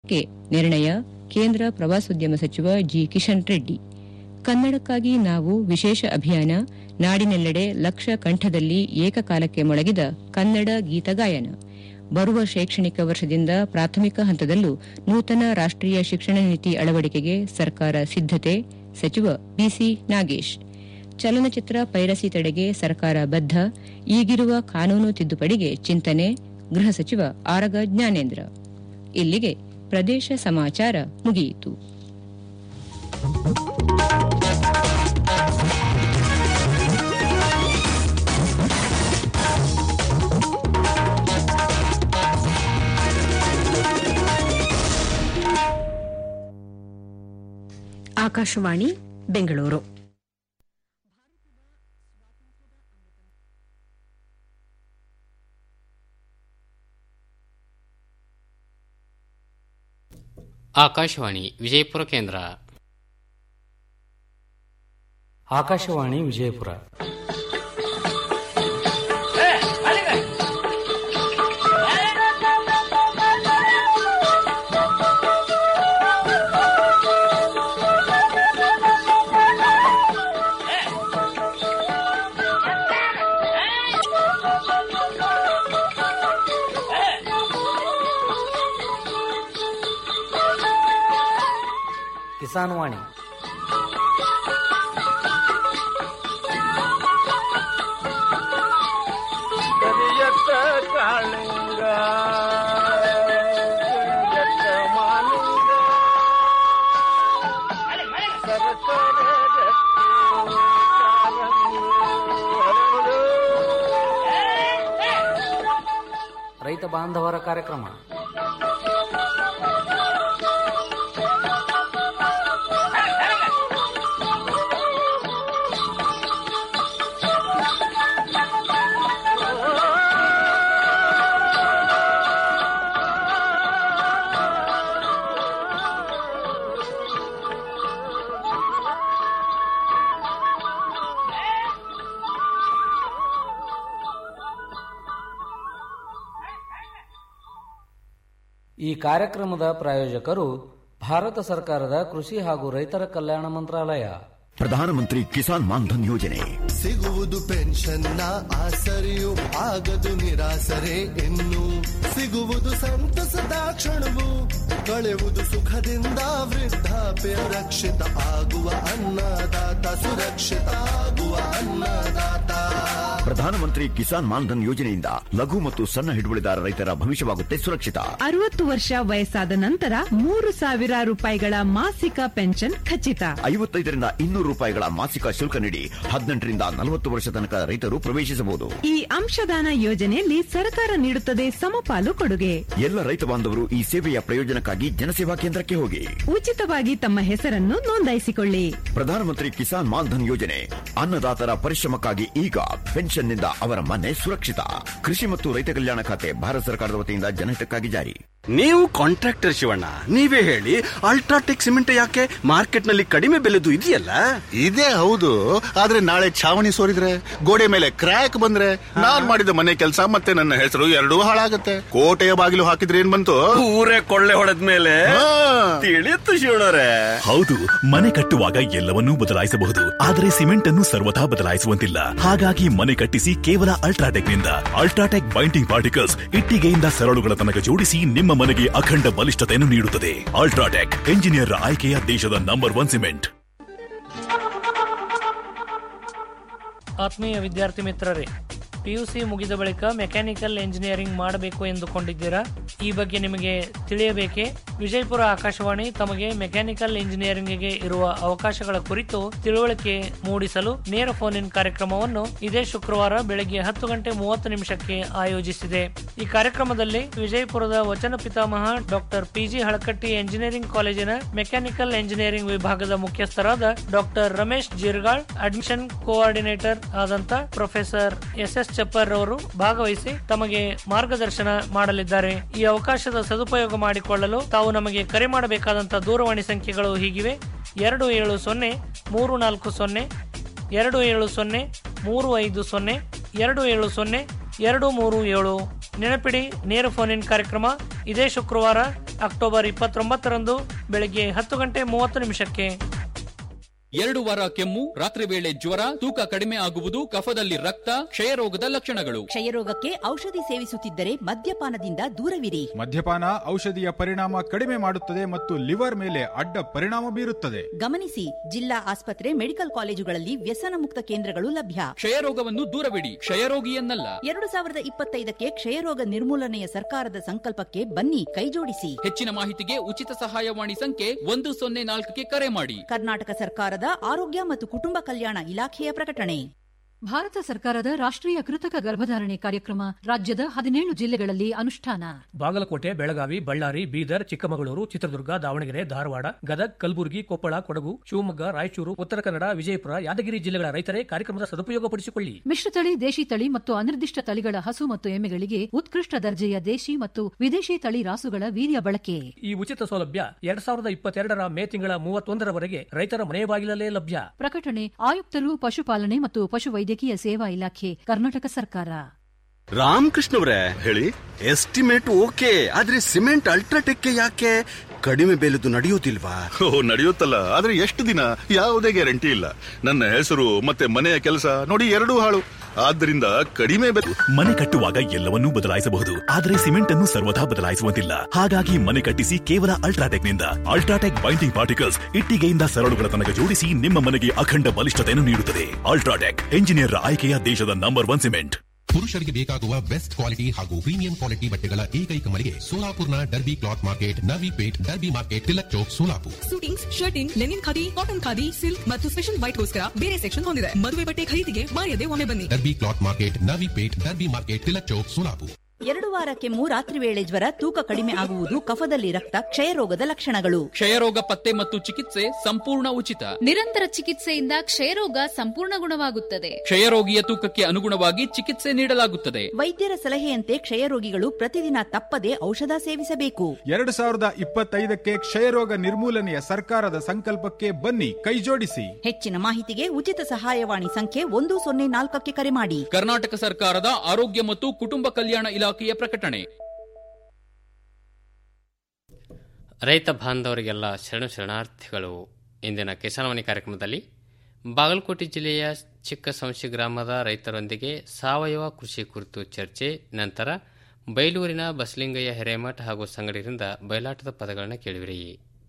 ಪ್ರಚಾರಕ್ಕೆ ನಿರ್ಣಯ ಕೇಂದ್ರ ಪ್ರವಾಸೋದ್ಯಮ ಸಚಿವ ಜಿ ಕಿಶನ್ ರೆಡ್ಡಿ ಕನ್ನಡಕ್ಕಾಗಿ ನಾವು ವಿಶೇಷ ಅಭಿಯಾನ ನಾಡಿನೆಲ್ಲೆಡೆ ಲಕ್ಷ ಕಂಠದಲ್ಲಿ ಏಕಕಾಲಕ್ಕೆ ಮೊಳಗಿದ ಕನ್ನಡ ಗೀತಗಾಯನ ಬರುವ ಶೈಕ್ಷಣಿಕ ವರ್ಷದಿಂದ ಪ್ರಾಥಮಿಕ ಹಂತದಲ್ಲೂ ನೂತನ ರಾಷ್ಟೀಯ ಶಿಕ್ಷಣ ನೀತಿ ಅಳವಡಿಕೆಗೆ ಸರ್ಕಾರ ಸಿದ್ದತೆ ಸಚಿವ ಬಿಸಿ ನಾಗೇಶ್ ಚಲನಚಿತ್ರ ಪೈರಸಿ ತಡೆಗೆ ಸರ್ಕಾರ ಬದ್ಧ ಈಗಿರುವ ಕಾನೂನು ತಿದ್ದುಪಡಿಗೆ ಚಿಂತನೆ ಗೃಹ ಸಚಿವ ಆರಗ ಜ್ಞಾನೇಂದ್ರ ಇಲ್ಲಿಗೆ ಪ್ರದೇಶ ಸಮಾಚಾರ ಮುಗಿಯಿತು ಆಕಾಶವಾಣಿ ಬೆಂಗಳೂರು ಆಕಾಶವಾಣಿ ವಿಜಯಪುರ ಕೇಂದ್ರ ಆಕಾಶವಾಣಿ ವಿಜಯಪುರ ಕಿಸಾನ್ ವಾಣಿ ಕರಿಯತ್ತ ಕಾಳಿಂಗ ಕರಿಯತ್ತ ಮಾಲಿಂಗ ಸರಕಾರ ರೈತ ಬಾಂಧವರ ಕಾರ್ಯಕ್ರಮ ಈ ಕಾರ್ಯಕ್ರಮದ ಪ್ರಾಯೋಜಕರು ಭಾರತ ಸರ್ಕಾರದ ಕೃಷಿ ಹಾಗೂ ರೈತರ ಕಲ್ಯಾಣ ಮಂತ್ರಾಲಯ ಪ್ರಧಾನಮಂತ್ರಿ ಕಿಸಾನ್ ಮಾನ್ಧನ್ ಯೋಜನೆ ಸಿಗುವುದು ಪೆನ್ಷನ್ನ ಆಸರೆಯು ಆಗದು ನಿರಾಸರೆ ಇನ್ನು ಸಿಗುವುದು ಸಂತಸದ ಕ್ಷಣವು ಕಳೆಯುವುದು ಸುಖದಿಂದ ವೃದ್ಧಾಪ್ಯ ರಕ್ಷಿತ ಆಗುವ ಅನ್ನದಾತ ಸುರಕ್ಷಿತ ಆಗುವ ಅನ್ನದಾತ ಪ್ರಧಾನಮಂತ್ರಿ ಕಿಸಾನ್ ಮಾನ್ಧನ್ ಯೋಜನೆಯಿಂದ ಲಘು ಮತ್ತು ಸಣ್ಣ ಹಿಡುವಳಿದಾರ ರೈತರ ಭವಿಷ್ಯವಾಗುತ್ತೆ ಸುರಕ್ಷಿತ ಅರವತ್ತು ವರ್ಷ ವಯಸ್ಸಾದ ನಂತರ ಮೂರು ಸಾವಿರ ರೂಪಾಯಿಗಳ ಮಾಸಿಕ ಪೆನ್ಷನ್ ಖಚಿತ ಐವತ್ತೈದರಿಂದ ಇನ್ನೂರು ರೂಪಾಯಿಗಳ ಮಾಸಿಕ ಶುಲ್ಕ ನೀಡಿ ಹದಿನೆಂಟರಿಂದ ನಲವತ್ತು ವರ್ಷ ತನಕ ರೈತರು ಪ್ರವೇಶಿಸಬಹುದು ಈ ಅಂಶದಾನ ಯೋಜನೆಯಲ್ಲಿ ಸರ್ಕಾರ ನೀಡುತ್ತದೆ ಸಮಪಾಲು ಕೊಡುಗೆ ಎಲ್ಲ ರೈತ ಬಾಂಧವರು ಈ ಸೇವೆಯ ಪ್ರಯೋಜನಕ್ಕಾಗಿ ಜನಸೇವಾ ಕೇಂದ್ರಕ್ಕೆ ಹೋಗಿ ಉಚಿತವಾಗಿ ತಮ್ಮ ಹೆಸರನ್ನು ನೋಂದಾಯಿಸಿಕೊಳ್ಳಿ ಪ್ರಧಾನಮಂತ್ರಿ ಕಿಸಾನ್ ಮಾನ್ಧನ್ ಯೋಜನೆ ಅನ್ನದಾತರ ಪರಿಶ್ರಮಕ್ಕಾಗಿ ಈಗ ಪೆನ್ಷನ್ನಿಂದ ಅವರ ಮನೆ ಸುರಕ್ಷಿತ ಕೃಷಿ ಮತ್ತು ರೈತ ಕಲ್ಯಾಣ ಖಾತೆ ಭಾರತ ಸರ್ಕಾರದ ವತಿಯಿಂದ ಜನಹಿತಕ್ಕಾಗಿ ಜಾರಿ ನೀವು ಕಾಂಟ್ರಾಕ್ಟರ್ ಶಿವಣ್ಣ ನೀವೇ ಹೇಳಿ ಅಲ್ಟ್ರಾಟೆಕ್ ಸಿಮೆಂಟ್ ಯಾಕೆ ಮಾರ್ಕೆಟ್ ನಲ್ಲಿ ಕಡಿಮೆ ಬೆಲೆದು ಇದೆಯಲ್ಲ ಇದೇ ಹೌದು ಆದ್ರೆ ನಾಳೆ ಛಾವಣಿ ಸೋರಿದ್ರೆ ಗೋಡೆ ಮೇಲೆ ಕ್ರ್ಯಾಕ್ ಬಂದ್ರೆ ನಾನ್ ಮಾಡಿದ ಮನೆ ಕೆಲಸ ಮತ್ತೆ ನನ್ನ ಹೆಸರು ಎರಡೂ ಹಾಳಾಗತ್ತೆ ಕೋಟೆಯ ಬಾಗಿಲು ಹಾಕಿದ್ರೆ ಏನ್ ಬಂತು ಊರೇ ಕೊಳ್ಳೆ ಹೊಡೆದ ಮೇಲೆ ತಿಳಿಯುತ್ತು ಶಿವಣ್ಣರೇ ಹೌದು ಮನೆ ಕಟ್ಟುವಾಗ ಎಲ್ಲವನ್ನೂ ಬದಲಾಯಿಸಬಹುದು ಆದರೆ ಸಿಮೆಂಟ್ ಅನ್ನು ಸರ್ವಥಾ ಬದಲಾಯಿಸುವಂತಿಲ್ಲ ಹಾಗಾಗಿ ಮನೆ ಕಟ್ಟಿಸಿ ಕೇವಲ ಅಲ್ಟ್ರಾಟೆಕ್ ನಿಂದ ಅಲ್ಟ್ರಾಟೆಕ್ ಬೈಂಡಿಂಗ್ ಪಾರ್ಟಿಕಲ್ಸ್ ಇಟ್ಟಿಗೆಯಿಂದ ಸರಳುಗಳ ತನಕ ಜೋಡಿಸಿ ನಿಮ್ಮ ಮನೆಗೆ ಅಖಂಡ ಬಲಿಷ್ಠತೆಯನ್ನು ನೀಡುತ್ತದೆ ಅಲ್ಟ್ರಾಟೆಕ್ ಎಂಜಿನಿಯರ್ ಆಯ್ಕೆಯ ದೇಶದ ನಂಬರ್ ಒನ್ ಸಿಮೆಂಟ್ ಆತ್ಮೀಯ ವಿದ್ಯಾರ್ಥಿ ಮಿತ್ರರೇ ಪಿಯುಸಿ ಮುಗಿದ ಬಳಿಕ ಮೆಕ್ಯಾನಿಕಲ್ ಎಂಜಿನಿಯರಿಂಗ್ ಮಾಡಬೇಕು ಎಂದುಕೊಂಡಿದ್ದೀರಾ ಈ ಬಗ್ಗೆ ನಿಮಗೆ ತಿಳಿಯಬೇಕೇ ವಿಜಯಪುರ ಆಕಾಶವಾಣಿ ತಮಗೆ ಮೆಕ್ಯಾನಿಕಲ್ ಎಂಜಿನಿಯರಿಂಗ್ಗೆ ಇರುವ ಅವಕಾಶಗಳ ಕುರಿತು ತಿಳುವಳಿಕೆ ಮೂಡಿಸಲು ನೇರ ಫೋನ್ ಇನ್ ಕಾರ್ಯಕ್ರಮವನ್ನು ಇದೇ ಶುಕ್ರವಾರ ಬೆಳಗ್ಗೆ ಹತ್ತು ಗಂಟೆ ಮೂವತ್ತು ನಿಮಿಷಕ್ಕೆ ಆಯೋಜಿಸಿದೆ ಈ ಕಾರ್ಯಕ್ರಮದಲ್ಲಿ ವಿಜಯಪುರದ ವಚನ ಪಿತಾಮಹ ಡಾಕ್ಟರ್ ಪಿಜಿ ಹಳಕಟ್ಟಿ ಎಂಜಿನಿಯರಿಂಗ್ ಕಾಲೇಜಿನ ಮೆಕ್ಯಾನಿಕಲ್ ಎಂಜಿನಿಯರಿಂಗ್ ವಿಭಾಗದ ಮುಖ್ಯಸ್ಥರಾದ doctor Ramesh Jirgal admission coordinator ಆದಂತ ಪ್ರೊಫೆಸರ್ ಎಸ್ ಎಸ್ ಚಪ್ಪರ್ ಅವರು ಭಾಗವಹಿಸಿ ತಮಗೆ ಮಾರ್ಗದರ್ಶನ ಮಾಡಲಿದ್ದಾರೆ ಈ ಅವಕಾಶದ ಸದುಪಯೋಗ ಮಾಡಿಕೊಳ್ಳಲು ತಾವು ನಮಗೆ ಕರೆ ಮಾಡಬೇಕಾದಂತಹ ದೂರವಾಣಿ ಸಂಖ್ಯೆಗಳು ಹೀಗಿವೆ ಎರಡು ಏಳು ಸೊನ್ನೆ ಮೂರು ನಾಲ್ಕು ಸೊನ್ನೆ ಎರಡು ಏಳು ಸೊನ್ನೆ ಮೂರು ಐದು ಸೊನ್ನೆ ಎರಡು ಏಳು ಸೊನ್ನೆ ಎರಡು ಮೂರು ಏಳು ನೆನಪಿಡಿ ನೇರ ಫೋನ್ ಇನ್ ಕಾರ್ಯಕ್ರಮ ಇದೇ ಶುಕ್ರವಾರ ಅಕ್ಟೋಬರ್ ಇಪ್ಪತ್ತೊಂಬತ್ತರಂದು ಬೆಳಗ್ಗೆ ಹತ್ತು ಗಂಟೆ ಮೂವತ್ತು ನಿಮಿಷಕ್ಕೆ ಎರಡು ವಾರ ಕೆಮ್ಮು ರಾತ್ರಿ ವೇಳೆ ಜ್ವರ ತೂಕ ಕಡಿಮೆ ಆಗುವುದು ಕಫದಲ್ಲಿ ರಕ್ತ ಕ್ಷಯರೋಗದ ಲಕ್ಷಣಗಳು ಕ್ಷಯರೋಗಕ್ಕೆ ಔಷಧಿ ಸೇವಿಸುತ್ತಿದ್ದರೆ ಮದ್ಯಪಾನದಿಂದ ದೂರವಿರಿ ಮದ್ಯಪಾನ ಔಷಧಿಯ ಪರಿಣಾಮ ಕಡಿಮೆ ಮಾಡುತ್ತದೆ ಮತ್ತು ಲಿವರ್ ಮೇಲೆ ಅಡ್ಡ ಪರಿಣಾಮ ಬೀರುತ್ತದೆ ಗಮನಿಸಿ ಜಿಲ್ಲಾ ಆಸ್ಪತ್ರೆ ಮೆಡಿಕಲ್ ಕಾಲೇಜುಗಳಲ್ಲಿ ವ್ಯಸನ ಮುಕ್ತ ಕೇಂದ್ರಗಳು ಲಭ್ಯ ಕ್ಷಯರೋಗವನ್ನು ದೂರವಿಡಿ ಕ್ಷಯರೋಗಿಯನ್ನಲ್ಲ ಎರಡು ಸಾವಿರದ ಇಪ್ಪತ್ತೈದಕ್ಕೆ ಕ್ಷಯರೋಗ ನಿರ್ಮೂಲನೆಯ ಸರ್ಕಾರದ ಸಂಕಲ್ಪಕ್ಕೆ ಬನ್ನಿ ಕೈಜೋಡಿಸಿ ಹೆಚ್ಚಿನ ಮಾಹಿತಿಗೆ ಉಚಿತ ಸಹಾಯವಾಣಿ ಸಂಖ್ಯೆ ಒಂದು ಸೊನ್ನೆ ನಾಲ್ಕಕ್ಕೆ ಕರೆ ಮಾಡಿ ಕರ್ನಾಟಕ ಸರ್ಕಾರದ ಆರೋಗ್ಯ ಮತ್ತು ಕುಟುಂಬ ಕಲ್ಯಾಣ ಇಲಾಖೆಯ ಪ್ರಕಟಣೆ ಭಾರತ ಸರ್ಕಾರದ ರಾಷ್ಟ್ರೀಯ ಕೃತಕ ಗರ್ಭಧಾರಣೆ ಕಾರ್ಯಕ್ರಮ ರಾಜ್ಯದ ಹದಿನೇಳು ಜಿಲ್ಲೆಗಳಲ್ಲಿ ಅನುಷ್ಠಾನ ಬಾಗಲಕೋಟೆ ಬೆಳಗಾವಿ ಬಳ್ಳಾರಿ ಬೀದರ್ ಚಿಕ್ಕಮಗಳೂರು ಚಿತ್ರದುರ್ಗ ದಾವಣಗೆರೆ ಧಾರವಾಡ ಗದಗ್ ಕಲಬುರಗಿ ಕೊಪ್ಪಳ ಕೊಡಗು ಶಿವಮೊಗ್ಗ ರಾಯಚೂರು ಉತ್ತರ ಕನ್ನಡ ವಿಜಯಪುರ ಯಾದಗಿರಿ ಜಿಲ್ಲೆಗಳ ರೈತರೇ ಕಾರ್ಯಕ್ರಮದ ಸದುಪಯೋಗಪಡಿಸಿಕೊಳ್ಳಿ ಮಿಶ್ರತಳಿ ದೇಶಿ ತಳಿ ಮತ್ತು ಅನಿರ್ದಿಷ್ಟ ತಳಿಗಳ ಹಸು ಮತ್ತು ಎಮ್ಮೆಗಳಿಗೆ ಉತ್ಕೃಷ್ಟ ದರ್ಜೆಯ ದೇಶಿ ಮತ್ತು ವಿದೇಶಿ ತಳಿ ರಾಸುಗಳ ವೀರ್ಯ ಬಳಕೆ ಈ ಉಚಿತ ಸೌಲಭ್ಯ ಎರಡ್ ಸಾವಿರದ ಇಪ್ಪತ್ತೆರಡರ ಮೇ ತಿಂಗಳ ಮೂವತ್ತೊಂದರವರೆಗೆ ರೈತರ ಮನೆ ಬಾಗಿಲಲ್ಲೇ ಲಭ್ಯ ಪ್ರಕಟಣೆ ಆಯುಕ್ತರು ಪಶುಪಾಲನೆ ಮತ್ತು ಪಶುವೈದ್ಯಕೀಯ ಸೇವಾ ಇಲಾಖೆ ಕರ್ನಾಟಕ ಸರ್ಕಾರ ರಾಮಕೃಷ್ಣವ್ರೆ ಹೇಳಿ ಎಸ್ಟಿಮೇಟ್ ಓಕೆ ಆದ್ರೆ ಸಿಮೆಂಟ್ ಅಲ್ಟ್ರಾಟೆಕ್ ಯಾಕೆ ಕಡಿಮೆ ಬೆಲೆದು ನಡೆಯೋದಿಲ್ವಾ ಓ ನಡೆಯುತ್ತಲ್ಲ ಆದ್ರೆ ಎಷ್ಟು ದಿನ ಯಾವುದೇ ಗ್ಯಾರಂಟಿ ಇಲ್ಲ ನನ್ನ ಹೆಸರು ಮತ್ತೆ ಮನೆಯ ಕೆಲಸ ನೋಡಿ ಎರಡೂ ಹಾಳು ಆದ್ದರಿಂದ ಕಡಿಮೆ ಬೆಲೆ ಮನೆ ಕಟ್ಟುವಾಗ ಎಲ್ಲವನ್ನೂ ಬದಲಾಯಿಸಬಹುದು ಆದರೆ ಸಿಮೆಂಟ್ ಅನ್ನು ಸರ್ವದಾ ಬದಲಾಯಿಸುವಂತಿಲ್ಲ ಹಾಗಾಗಿ ಮನೆ ಕಟ್ಟಿಸಿ ಕೇವಲ ಅಲ್ಟ್ರಾಟೆಕ್ ನಿಂದ ಅಲ್ಟ್ರಾಟೆಕ್ ಬೈಂಡಿಂಗ್ ಪಾರ್ಟಿಕಲ್ಸ್ ಇಟ್ಟಿಗೆಯಿಂದ ಸರಳುಗಳ ತನಕ ಜೋಡಿಸಿ ನಿಮ್ಮ ಮನೆಗೆ ಅಖಂಡ ಬಲಿಷ್ಠತೆಯನ್ನು ನೀಡುತ್ತದೆ ಅಲ್ಟ್ರಾಟೆಕ್ ಎಂಜಿನಿಯರ್ ಆಯ್ಕೆಯ ದೇಶದ ನಂಬರ್ ಒನ್ ಸಿಮೆಂಟ್ ಪುರುಷರಿಗೆ ಬೇಕಾಗುವ ಬೆಸ್ಟ್ ಕ್ವಾಲಿಟಿ ಹಾಗೂ ಪ್ರೀಮಿಯಂ ಕ್ವಾಲಿಟಿ ಬಟ್ಟೆಗಳ ಏಕೈಕ ಮಳಿಗೆ ಸೋಲಾಪುರ್ನ Derby cloth market Navi Peth Derby market Tilak Chowk Solapur suitings shirting linen khadi cotton khadi silk ಮತ್ತು ಸ್ಪೆಷಲ್ ವೈಟ್ಗೋಸ್ಕರ ಬೇರೆ ಸೆಕ್ಷನ್ ಹೊಂದಿದೆ ಮದುವೆ ಬಟ್ಟೆ ಖರೀದಿಗೆ ಮಾಯದೆ ಒಮ್ಮೆ ಬನ್ನಿ Derby cloth market Navi Peth Derby market Tilak Chowk Solapur ಎರಡು ವಾರ ಕೆಮ್ಮು ರಾತ್ರಿ ವೇಳೆ ಜ್ವರ ತೂಕ ಕಡಿಮೆ ಆಗುವುದು ಕಫದಲ್ಲಿ ರಕ್ತ ಕ್ಷಯರೋಗದ ಲಕ್ಷಣಗಳು ಕ್ಷಯರೋಗ ಪತ್ತೆ ಮತ್ತು ಚಿಕಿತ್ಸೆ ಸಂಪೂರ್ಣ ಉಚಿತ ನಿರಂತರ ಚಿಕಿತ್ಸೆಯಿಂದ ಕ್ಷಯರೋಗ ಸಂಪೂರ್ಣ ಗುಣವಾಗುತ್ತದೆ ಕ್ಷಯರೋಗಿಯ ತೂಕಕ್ಕೆ ಅನುಗುಣವಾಗಿ ಚಿಕಿತ್ಸೆ ನೀಡಲಾಗುತ್ತದೆ ವೈದ್ಯರ ಸಲಹೆಯಂತೆ ಕ್ಷಯರೋಗಿಗಳು ಪ್ರತಿದಿನ ತಪ್ಪದೆ ಔಷಧ ಸೇವಿಸಬೇಕು ಎರಡು ಸಾವಿರದ ಇಪ್ಪತ್ತೈದಕ್ಕೆ ಕ್ಷಯರೋಗ ನಿರ್ಮೂಲನೆಯ ಸರ್ಕಾರದ ಸಂಕಲ್ಪಕ್ಕೆ ಬನ್ನಿ ಕೈಜೋಡಿಸಿ ಹೆಚ್ಚಿನ ಮಾಹಿತಿಗೆ ಉಚಿತ ಸಹಾಯವಾಣಿ ಸಂಖ್ಯೆ ಒಂದು ಸೊನ್ನೆ ನಾಲ್ಕಕ್ಕೆ ಕರೆ ಮಾಡಿ ಕರ್ನಾಟಕ ಸರ್ಕಾರದ ಆರೋಗ್ಯ ಮತ್ತು ಕುಟುಂಬ ಕಲ್ಯಾಣ ಇಲಾಖೆಯ ಪ್ರಕಟಣೆ ರೈತ ಬಾಂಧವರಿಗೆಲ್ಲ ಶರಣು ಶರಣಾರ್ಥಿಗಳು ಇಂದಿನ ಕಿಸಾನವಾಣಿ ಕಾರ್ಯಕ್ರಮದಲ್ಲಿ ಬಾಗಲಕೋಟೆ ಜಿಲ್ಲೆಯ ಚಿಕ್ಕ ಸಂಶಿ ಗ್ರಾಮದ ರೈತರೊಂದಿಗೆ ಸಾವಯವ ಕೃಷಿ ಕುರಿತು ಚರ್ಚೆ ನಂತರ ಬೈಲೂರಿನ ಬಸಲಿಂಗಯ್ಯ ಹಿರೇಮಠ ಹಾಗೂ ಸಂಗಡಿಗರಿಂದ ಬಯಲಾಟದ ಪದಗಳನ್ನು ಕೇಳಿವಿರಿ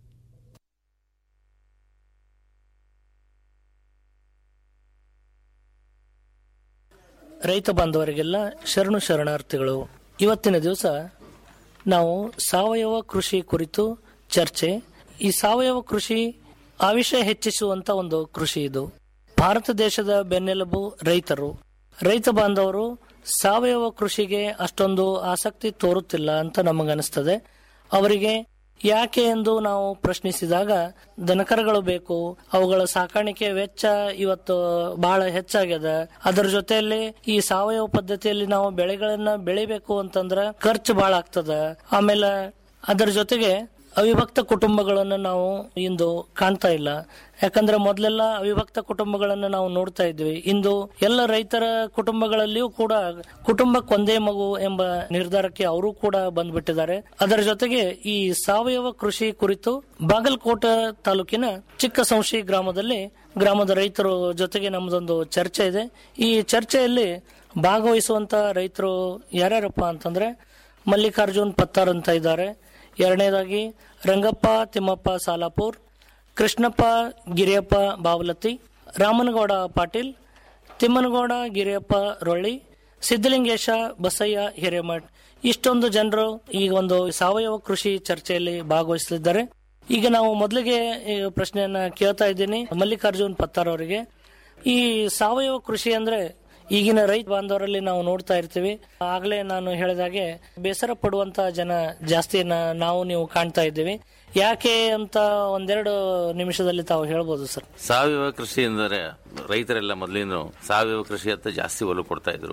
ರೈತ ಬಾಂಧವರಿಗೆಲ್ಲ ಶರಣು ಶರಣಾರ್ಥಿಗಳು ಇವತ್ತಿನ ದಿವಸ ನಾವು ಸಾವಯವ ಕೃಷಿ ಕುರಿತು ಚರ್ಚೆ ಈ ಸಾವಯವ ಕೃಷಿ ಆವಿಷ ಹೆಚ್ಚಿಸುವಂತ ಒಂದು ಕೃಷಿ ಇದು ಭಾರತ ದೇಶದ ಬೆನ್ನೆಲುಬು ರೈತರು ರೈತ ಬಾಂಧವರು ಸಾವಯವ ಕೃಷಿಗೆ ಅಷ್ಟೊಂದು ಆಸಕ್ತಿ ತೋರುತ್ತಿಲ್ಲ ಅಂತ ನಮಗನಿಸ್ತದೆ ಅವರಿಗೆ ಯಾಕೆ ಎಂದು ನಾವು ಪ್ರಶ್ನಿಸಿದಾಗ ದನಕರಗಳು ಬೇಕು ಅವುಗಳ ಸಾಕಾಣಿಕೆ ವೆಚ್ಚ ಇವತ್ತು ಬಹಳ ಹೆಚ್ಚಾಗ್ಯದ ಅದರ ಜೊತೆಯಲ್ಲಿ ಈ ಸಾವಯವ ಪದ್ಧತಿಯಲ್ಲಿ ನಾವು ಬೆಳೆಗಳನ್ನ ಬೆಳಿಬೇಕು ಅಂತಂದ್ರ ಖರ್ಚು ಬಹಳ ಆಗ್ತದ ಆಮೇಲೆ ಅದರ ಜೊತೆಗೆ ಅವಿಭಕ್ತ ಕುಟುಂಬಗಳನ್ನು ನಾವು ಇಂದು ಕಾಣ್ತಾ ಇಲ್ಲ ಯಾಕಂದ್ರೆ ಮೊದಲೆಲ್ಲ ಅವಿಭಕ್ತ ಕುಟುಂಬಗಳನ್ನು ನಾವು ನೋಡ್ತಾ ಇದ್ವಿ ಇಂದು ಎಲ್ಲ ರೈತರ ಕುಟುಂಬಗಳಲ್ಲಿಯೂ ಕೂಡ ಕುಟುಂಬಕ್ಕೊಂದೇ ಮಗು ಎಂಬ ನಿರ್ಧಾರಕ್ಕೆ ಅವರು ಕೂಡ ಬಂದ್ಬಿಟ್ಟಿದ್ದಾರೆ ಅದರ ಜೊತೆಗೆ ಈ ಸಾವಯವ ಕೃಷಿ ಕುರಿತು ಬಾಗಲಕೋಟೆ ತಾಲೂಕಿನ ಚಿಕ್ಕ ಸಂಶಿ ಗ್ರಾಮದಲ್ಲಿ ಗ್ರಾಮದ ರೈತರ ಜೊತೆಗೆ ನಮ್ದೊಂದು ಚರ್ಚೆ ಇದೆ ಈ ಚರ್ಚೆಯಲ್ಲಿ ಭಾಗವಹಿಸುವಂತ ರೈತರು ಯಾರ್ಯಾರಪ್ಪ ಅಂತಂದ್ರೆ ಮಲ್ಲಿಕಾರ್ಜುನ್ ಪತ್ತಾರ್ ಅಂತ ಇದ್ದಾರೆ ಎರಡನೇದಾಗಿ ರಂಗಪ್ಪ ತಿಮ್ಮಪ್ಪ ಸಾಲಾಪುರ್ ಕೃಷ್ಣಪ್ಪ ಗಿರಿಯಪ್ಪ ಬಾವಲತಿ ರಾಮನಗೌಡ ಪಾಟೀಲ್ ತಿಮ್ಮನಗೌಡ ಗಿರಿಯಪ್ಪ ರೊಳ್ಳಿ ಸಿದ್ದಲಿಂಗೇಶ ಬಸಯ್ಯ ಹಿರೇಮಠ್ ಇಷ್ಟೊಂದು ಜನರು ಈ ಒಂದು ಸಾವಯವ ಕೃಷಿ ಚರ್ಚೆಯಲ್ಲಿ ಭಾಗವಹಿಸಲಿದ್ದಾರೆ ಈಗ ನಾವು ಮೊದಲಿಗೆ ಈ ಪ್ರಶ್ನೆಯನ್ನ ಕೇಳ್ತಾ ಇದ್ದೀನಿ ಮಲ್ಲಿಕಾರ್ಜುನ್ ಪತ್ತಾರ್ ಅವರಿಗೆ ಈ ಸಾವಯವ ಕೃಷಿ ಅಂದ್ರೆ ಈಗಿನ ರೈತ ಬಾಂಧವರಲ್ಲಿ ನಾವು ನೋಡ್ತಾ ಇರ್ತೀವಿ ಆಗ್ಲೇ ನಾನು ಹೇಳಿದಾಗೆ ಬೇಸರ ಪಡುವಂತ ಜನ ಜಾಸ್ತಿ ನ- ನಾವು ನೀವು ಕಾಣ್ತಾ ಇದ್ದೀವಿ ಯಾಕೆ ಅಂತ ಒಂದೆರಡು ನಿಮಿಷದಲ್ಲಿ ತಾವು ಹೇಳ್ಬೋದು ಸರ್ ಸಾವಯವ ಕೃಷಿ ಎಂದರೆ ರೈತರೆಲ್ಲ ಮೊದಲಿನ ಸಾವಯವ ಕೃಷಿ ಹತ್ತ ಜಾಸ್ತಿ ಒಲವು ಕೊಡ್ತಾ ಇದ್ರು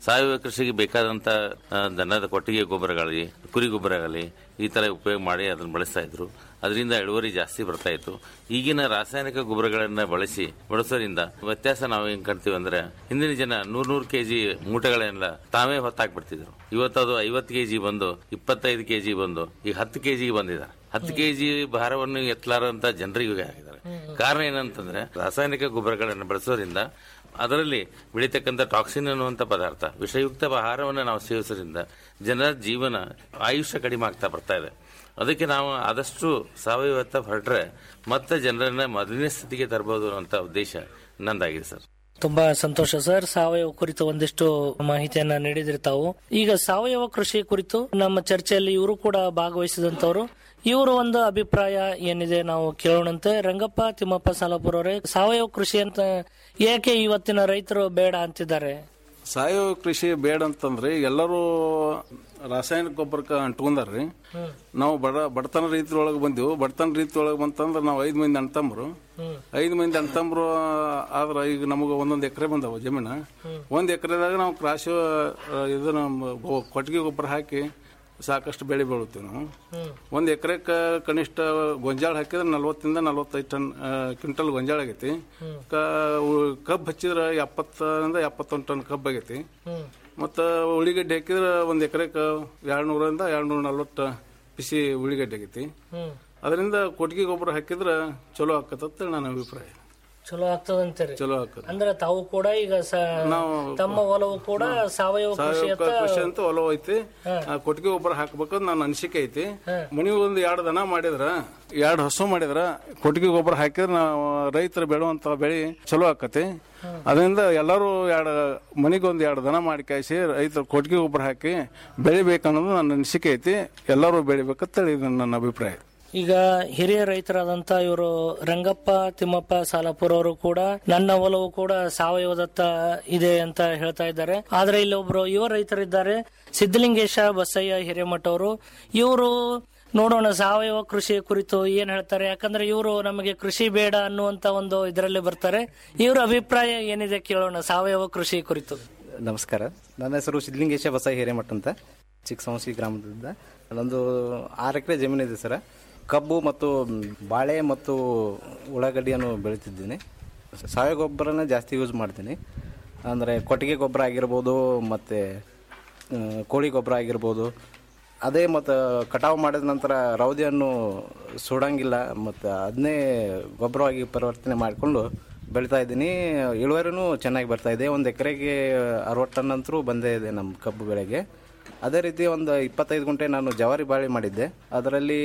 ಸಾವಯವ ಕೃಷಿಗೆ ಬೇಕಾದಂತ ಆ, ದನದ ಕೊಟ್ಟಿಗೆ ಗೊಬ್ಬರಗಳಾಗಲಿ ಕುರಿ ಗೊಬ್ಬರಗಳಾಗಲಿ ಈ ತರ ಉಪಯೋಗ ಮಾಡಿ ಅದನ್ನು ಬಳಸ್ತಾ ಇದ್ರು ಅದರಿಂದ ಇಳುವರಿ ಜಾಸ್ತಿ ಬರ್ತಾ ಇತ್ತು ಈಗಿನ ರಾಸಾಯನಿಕ ಗೊಬ್ಬರಗಳನ್ನ ಬಳಸಿ ಬಳಸೋದ್ರಿಂದ ವ್ಯತ್ಯಾಸ ನಾವು ಹೆಂಗ್ ಕಾಣ್ತೀವಿ ಅಂದ್ರೆ ಹಿಂದಿನ ಜನ ನೂರ್ ನೂರ್ ಕೆಜಿ ಮೂಟೆಗಳನ್ನೆಲ್ಲ ತಾವೇ ಹೊತ್ತಾಕ್ಬಿಡ್ತಿದ್ರು ಇವತ್ತು ಅದು ಐವತ್ತು ಕೆಜಿ ಬಂದು ಇಪ್ಪತ್ತೈದು ಕೆಜಿ ಬಂದು ಈಗ ಹತ್ತು ಕೆಜಿ ಬಂದಿದ್ದಾರೆ ಹತ್ತು ಕೆಜಿ ಭಾರವನ್ನು ಎತ್ತಲಾರಂತ ಜನರಿಗೆ ಆಗಿದ್ದಾರೆ ಕಾರಣ ಏನಂತಂದ್ರೆ ರಾಸಾಯನಿಕ ಗೊಬ್ಬರಗಳನ್ನು ಬಳಸೋದ್ರಿಂದ ಅದರಲ್ಲಿ ಬೆಳೀತಕ್ಕಂಥ ಟಾಕ್ಸಿನ್ ಅನ್ನುವಂಥ ಪದಾರ್ಥ ವಿಷಯುಕ್ತ ಆಹಾರವನ್ನು ನಾವು ಸೇವಿಸೋದ್ರಿಂದ ಜನರ ಜೀವನ ಆಯುಷ್ಯ ಕಡಿಮೆ ಆಗ್ತಾ ಬರ್ತಾ ಇದೆ ಅದಕ್ಕೆ ನಾವು ಆದಷ್ಟು ಸಾವಯವತ್ತ ಹೊರಟ್ರೆ ಮತ್ತೆ ಜನರನ್ನ ಮೊದಲನೇ ಸ್ಥಿತಿಗೆ ತರಬಹುದು ಅನ್ನೋ ಉದ್ದೇಶ ನಂದಾಗಿದೆ ಸರ್ ತುಂಬಾ ಸಂತೋಷ ಸರ್ ಸಾವಯವ ಕುರಿತು ಒಂದಿಷ್ಟು ಮಾಹಿತಿಯನ್ನ ನೀಡಿದ್ರಿ ತಾವು ಈಗ ಸಾವಯವ ಕೃಷಿ ಕುರಿತು ನಮ್ಮ ಚರ್ಚೆಯಲ್ಲಿ ಇವರು ಕೂಡ ಭಾಗವಹಿಸಿದಂತವರು ಇವರು ಒಂದು ಅಭಿಪ್ರಾಯ ಏನಿದೆ ನಾವು ಕೇಳೋಣಂತೆ ರಂಗಪ್ಪ ತಿಮ್ಮಪ್ಪ ಸಾಲಾಪುರ ಅವರೇ ಸಾವಯವ ಕೃಷಿ ಅಂತ ಏಕೆ ಇವತ್ತಿನ ರೈತರು ಬೇಡ ಅಂತಿದ್ದಾರೆ ಸಾವಯವ ಕೃಷಿ ಬೇಡ ಅಂತಂದ್ರೆ ಎಲ್ಲರೂ ರಾಸಾಯನಿಕ ಗೊಬ್ಬರಕ್ಕೆ ಅಂಟ್ಕೊಂಡಾರ್ರಿ ನಾವು ಬಡ ಬಡತನ ರೀತಿ ಒಳಗೆ ಬಂದೆವು ಬಡತನ ರೀತಿ ಒಳಗೆ ಬಂತಂದ್ರೆ ನಾವು ಐದು ಮಂದಿ ಅಣ್ತಂಬ್ರು ಐದು ಮಂದಿ ಅಣ್ತಂಬ್ರು ಆದ್ರೆ ಈಗ ನಮಗೆ ಒಂದೊಂದು ಎಕರೆ ಬಂದವು ಜಮೀನ ಒಂದ್ ಎಕರೆದಾಗ ನಾವು ಕ್ರಾಶ್ ಇದನ್ನ ಗೊ- ಕೊಟ್ಟಿಗೆ ಗೊಬ್ಬರ ಹಾಕಿ ಸಾಕಷ್ಟು ಬೆಳೆ ಬೆಳಿತೀವಿ ನಾವು ಒಂದ್ ಎಕರೆಕ ಕನಿಷ್ಠ ಗೊಂಜಾಳ ಹಾಕಿದ್ರೆ ನಲ್ವತ್ತಿಂದ ನಲ್ವತ್ತೈದು ಟನ್ ಆ, ಕ್ವಿಂಟಲ್ ಗೊಂಜಾಳ ಆಗೈತಿ ಕ- ಉ- ಕಬ್ಬು ಹಚ್ಚಿದ್ರೆ ಎಪ್ಪತ್ತರಿಂದ ಎಪ್ಪತ್ತೊಂದು ಟನ್ ಕಬ್ಬು ಆಗೈತಿ ಮತ್ತು ಉಳ್ಳಿಗಡ್ಡೆ ಹಾಕಿದ್ರೆ ಒಂದು ಎಕರೆಕ ಎರಡು ನೂರಿಂದ ಎರಡು ನೂರ ನಲ್ವತ್ತು ಬಿಸಿ ಉಳ್ಳಿಗಡ್ಡೆ ಆಗೈತಿ ಅದರಿಂದ ಕೊಟ್ಟಿಗೆ ಗೊಬ್ಬರ ಹಾಕಿದ್ರೆ ಚಲೋ ಆಕತ್ತ ನನ್ನ ಅಭಿಪ್ರಾಯ ಚಲೋ ಆಗ್ತದಂತೀರಿ ಚಲೋ ಆಕತ್ ಅಂದ್ರೆ ತಾವು ಕೂಡ ಈಗ ಸ- ತಮ್ಮ ಒಲವು ಕೂಡ ಸಾವಯವ ಕೃಷಿ ಸಾವಯವ ಕೃಷಿ ಅಂತ ಒಲವು ಐತಿ ಆ ಕೊಟ್ಟಿಗೆ ಗೊಬ್ಬರ ಹಾಕ್ಬೇಕು ನನ್ನ ಅನಿಸಿಕೆ ಐತಿ ಮನೆಗೆ ಒಂದು ಎರಡು ದನ ಮಾಡಿದ್ರ ಎರಡು ಹಸು ಮಾಡಿದ್ರ ಕೊಟ್ಟಿಗೆ ಗೊಬ್ಬರ ಹಾಕಿದ್ರೆ ನಾವು ರೈತರು ಬೆಳೆಯುವಂತ ಬೆಳೆ ಚಲೋ ಆಕತಿ ಅದರಿಂದ ಎಲ್ಲರೂ ಎರಡು ಮನೆಗೆ ಒಂದು ಎರಡು ದನ ಮಾಡಿ ಕಾಯಿಸಿ ರೈತರು ಕೊಟ್ಟಿಗೆ ಗೊಬ್ಬರ ಹಾಕಿ ಬೆಳಿಬೇಕನ್ನೋದು ನನ್ನ ಅನಿಸಿಕೆ ಐತಿ ಎಲ್ಲರೂ ಬೆಳಿಬೇಕಂತೇಳಿ ಇದು ನನ್ನ ಅಭಿಪ್ರಾಯ ಈಗ ಹಿರಿಯ ರೈತರಾದಂತ ಇವರು ರಂಗಪ್ಪ ತಿಮ್ಮಪ್ಪ ಸಾಲಾಪುರ ಅವರು ಕೂಡ ನನ್ನ ಒಲವು ಕೂಡ ಸಾವಯವದತ್ತ ಇದೆ ಅಂತ ಹೇಳ್ತಾ ಇದ್ದಾರೆ ಆದ್ರೆ ಇಲ್ಲಿ ಒಬ್ರು ಯುವ ರೈತರಿದ್ದಾರೆ ಸಿದ್ದಲಿಂಗೇಶ ಬಸಯ್ಯ ಹಿರೇಮಠ ಅವರು ಇವರು ನೋಡೋಣ ಸಾವಯವ ಕೃಷಿ ಕುರಿತು ಏನ್ ಹೇಳ್ತಾರೆ ಯಾಕಂದ್ರೆ ಇವರು ನಮಗೆ ಕೃಷಿ ಬೇಡ ಅನ್ನುವಂತ ಒಂದು ಇದರಲ್ಲಿ ಬರ್ತಾರೆ ಇವ್ರ ಅಭಿಪ್ರಾಯ ಏನಿದೆ ಕೇಳೋಣ ಸಾವಯವ ಕೃಷಿ ಕುರಿತು ನಮಸ್ಕಾರ ನನ್ನ ಹೆಸರು ಸಿದ್ಲಿಂಗೇಶ ಬಸ ಹಿರೇಮಠ ಅಂತ ಚಿಕ್ಕಸಂಸಿ ಗ್ರಾಮದಿಂದ ನನ್ನೊಂದು ಆರು ಎಕರೆ ಜಮೀನಿದೆ ಸರ್ ಕಬ್ಬು ಮತ್ತು ಬಾಳೆ ಮತ್ತು ಉಳ್ಳಾಗಡ್ಡಿಯನ್ನು ಬೆಳೀತಿದ್ದೀನಿ ಸಾವಯವ ಗೊಬ್ಬರನ ಜಾಸ್ತಿ ಯೂಸ್ ಮಾಡ್ತೀನಿ ಅಂದರೆ ಕೊಟ್ಟಿಗೆ ಗೊಬ್ಬರ ಆಗಿರ್ಬೋದು ಮತ್ತು ಆ, ಕೋಳಿ ಗೊಬ್ಬರ ಆಗಿರ್ಬೋದು ಅದೇ ಮತ್ತು ಕಟಾವು ಮಾಡಿದ ನಂತರ ರೌದಿಯನ್ನು ಸುಡಂಗಿಲ್ಲ ಮತ್ತು ಅದನ್ನೇ ಗೊಬ್ಬರವಾಗಿ ಪರಿವರ್ತನೆ ಮಾಡಿಕೊಂಡು ಬೆಳಿತಾ ಇದ್ದೀನಿ ಇಳುವರಿನೂ ಚೆನ್ನಾಗಿ ಬರ್ತಾ ಇದೆ ಒಂದು ಎಕರೆಗೆ ಅರವತ್ತು ಟನ್ ಅಂತರೂ ಬಂದೇ ಇದೆ ನಮ್ಮ ಕಬ್ಬು ಬೆಳೆಗೆ ಅದೇ ರೀತಿ ಒಂದು ಇಪ್ಪತ್ತೈದು ಗುಂಟೆ ನಾನು ಜವಾರಿ ಬಾಳೆ ಮಾಡಿದ್ದೆ ಅದರಲ್ಲಿ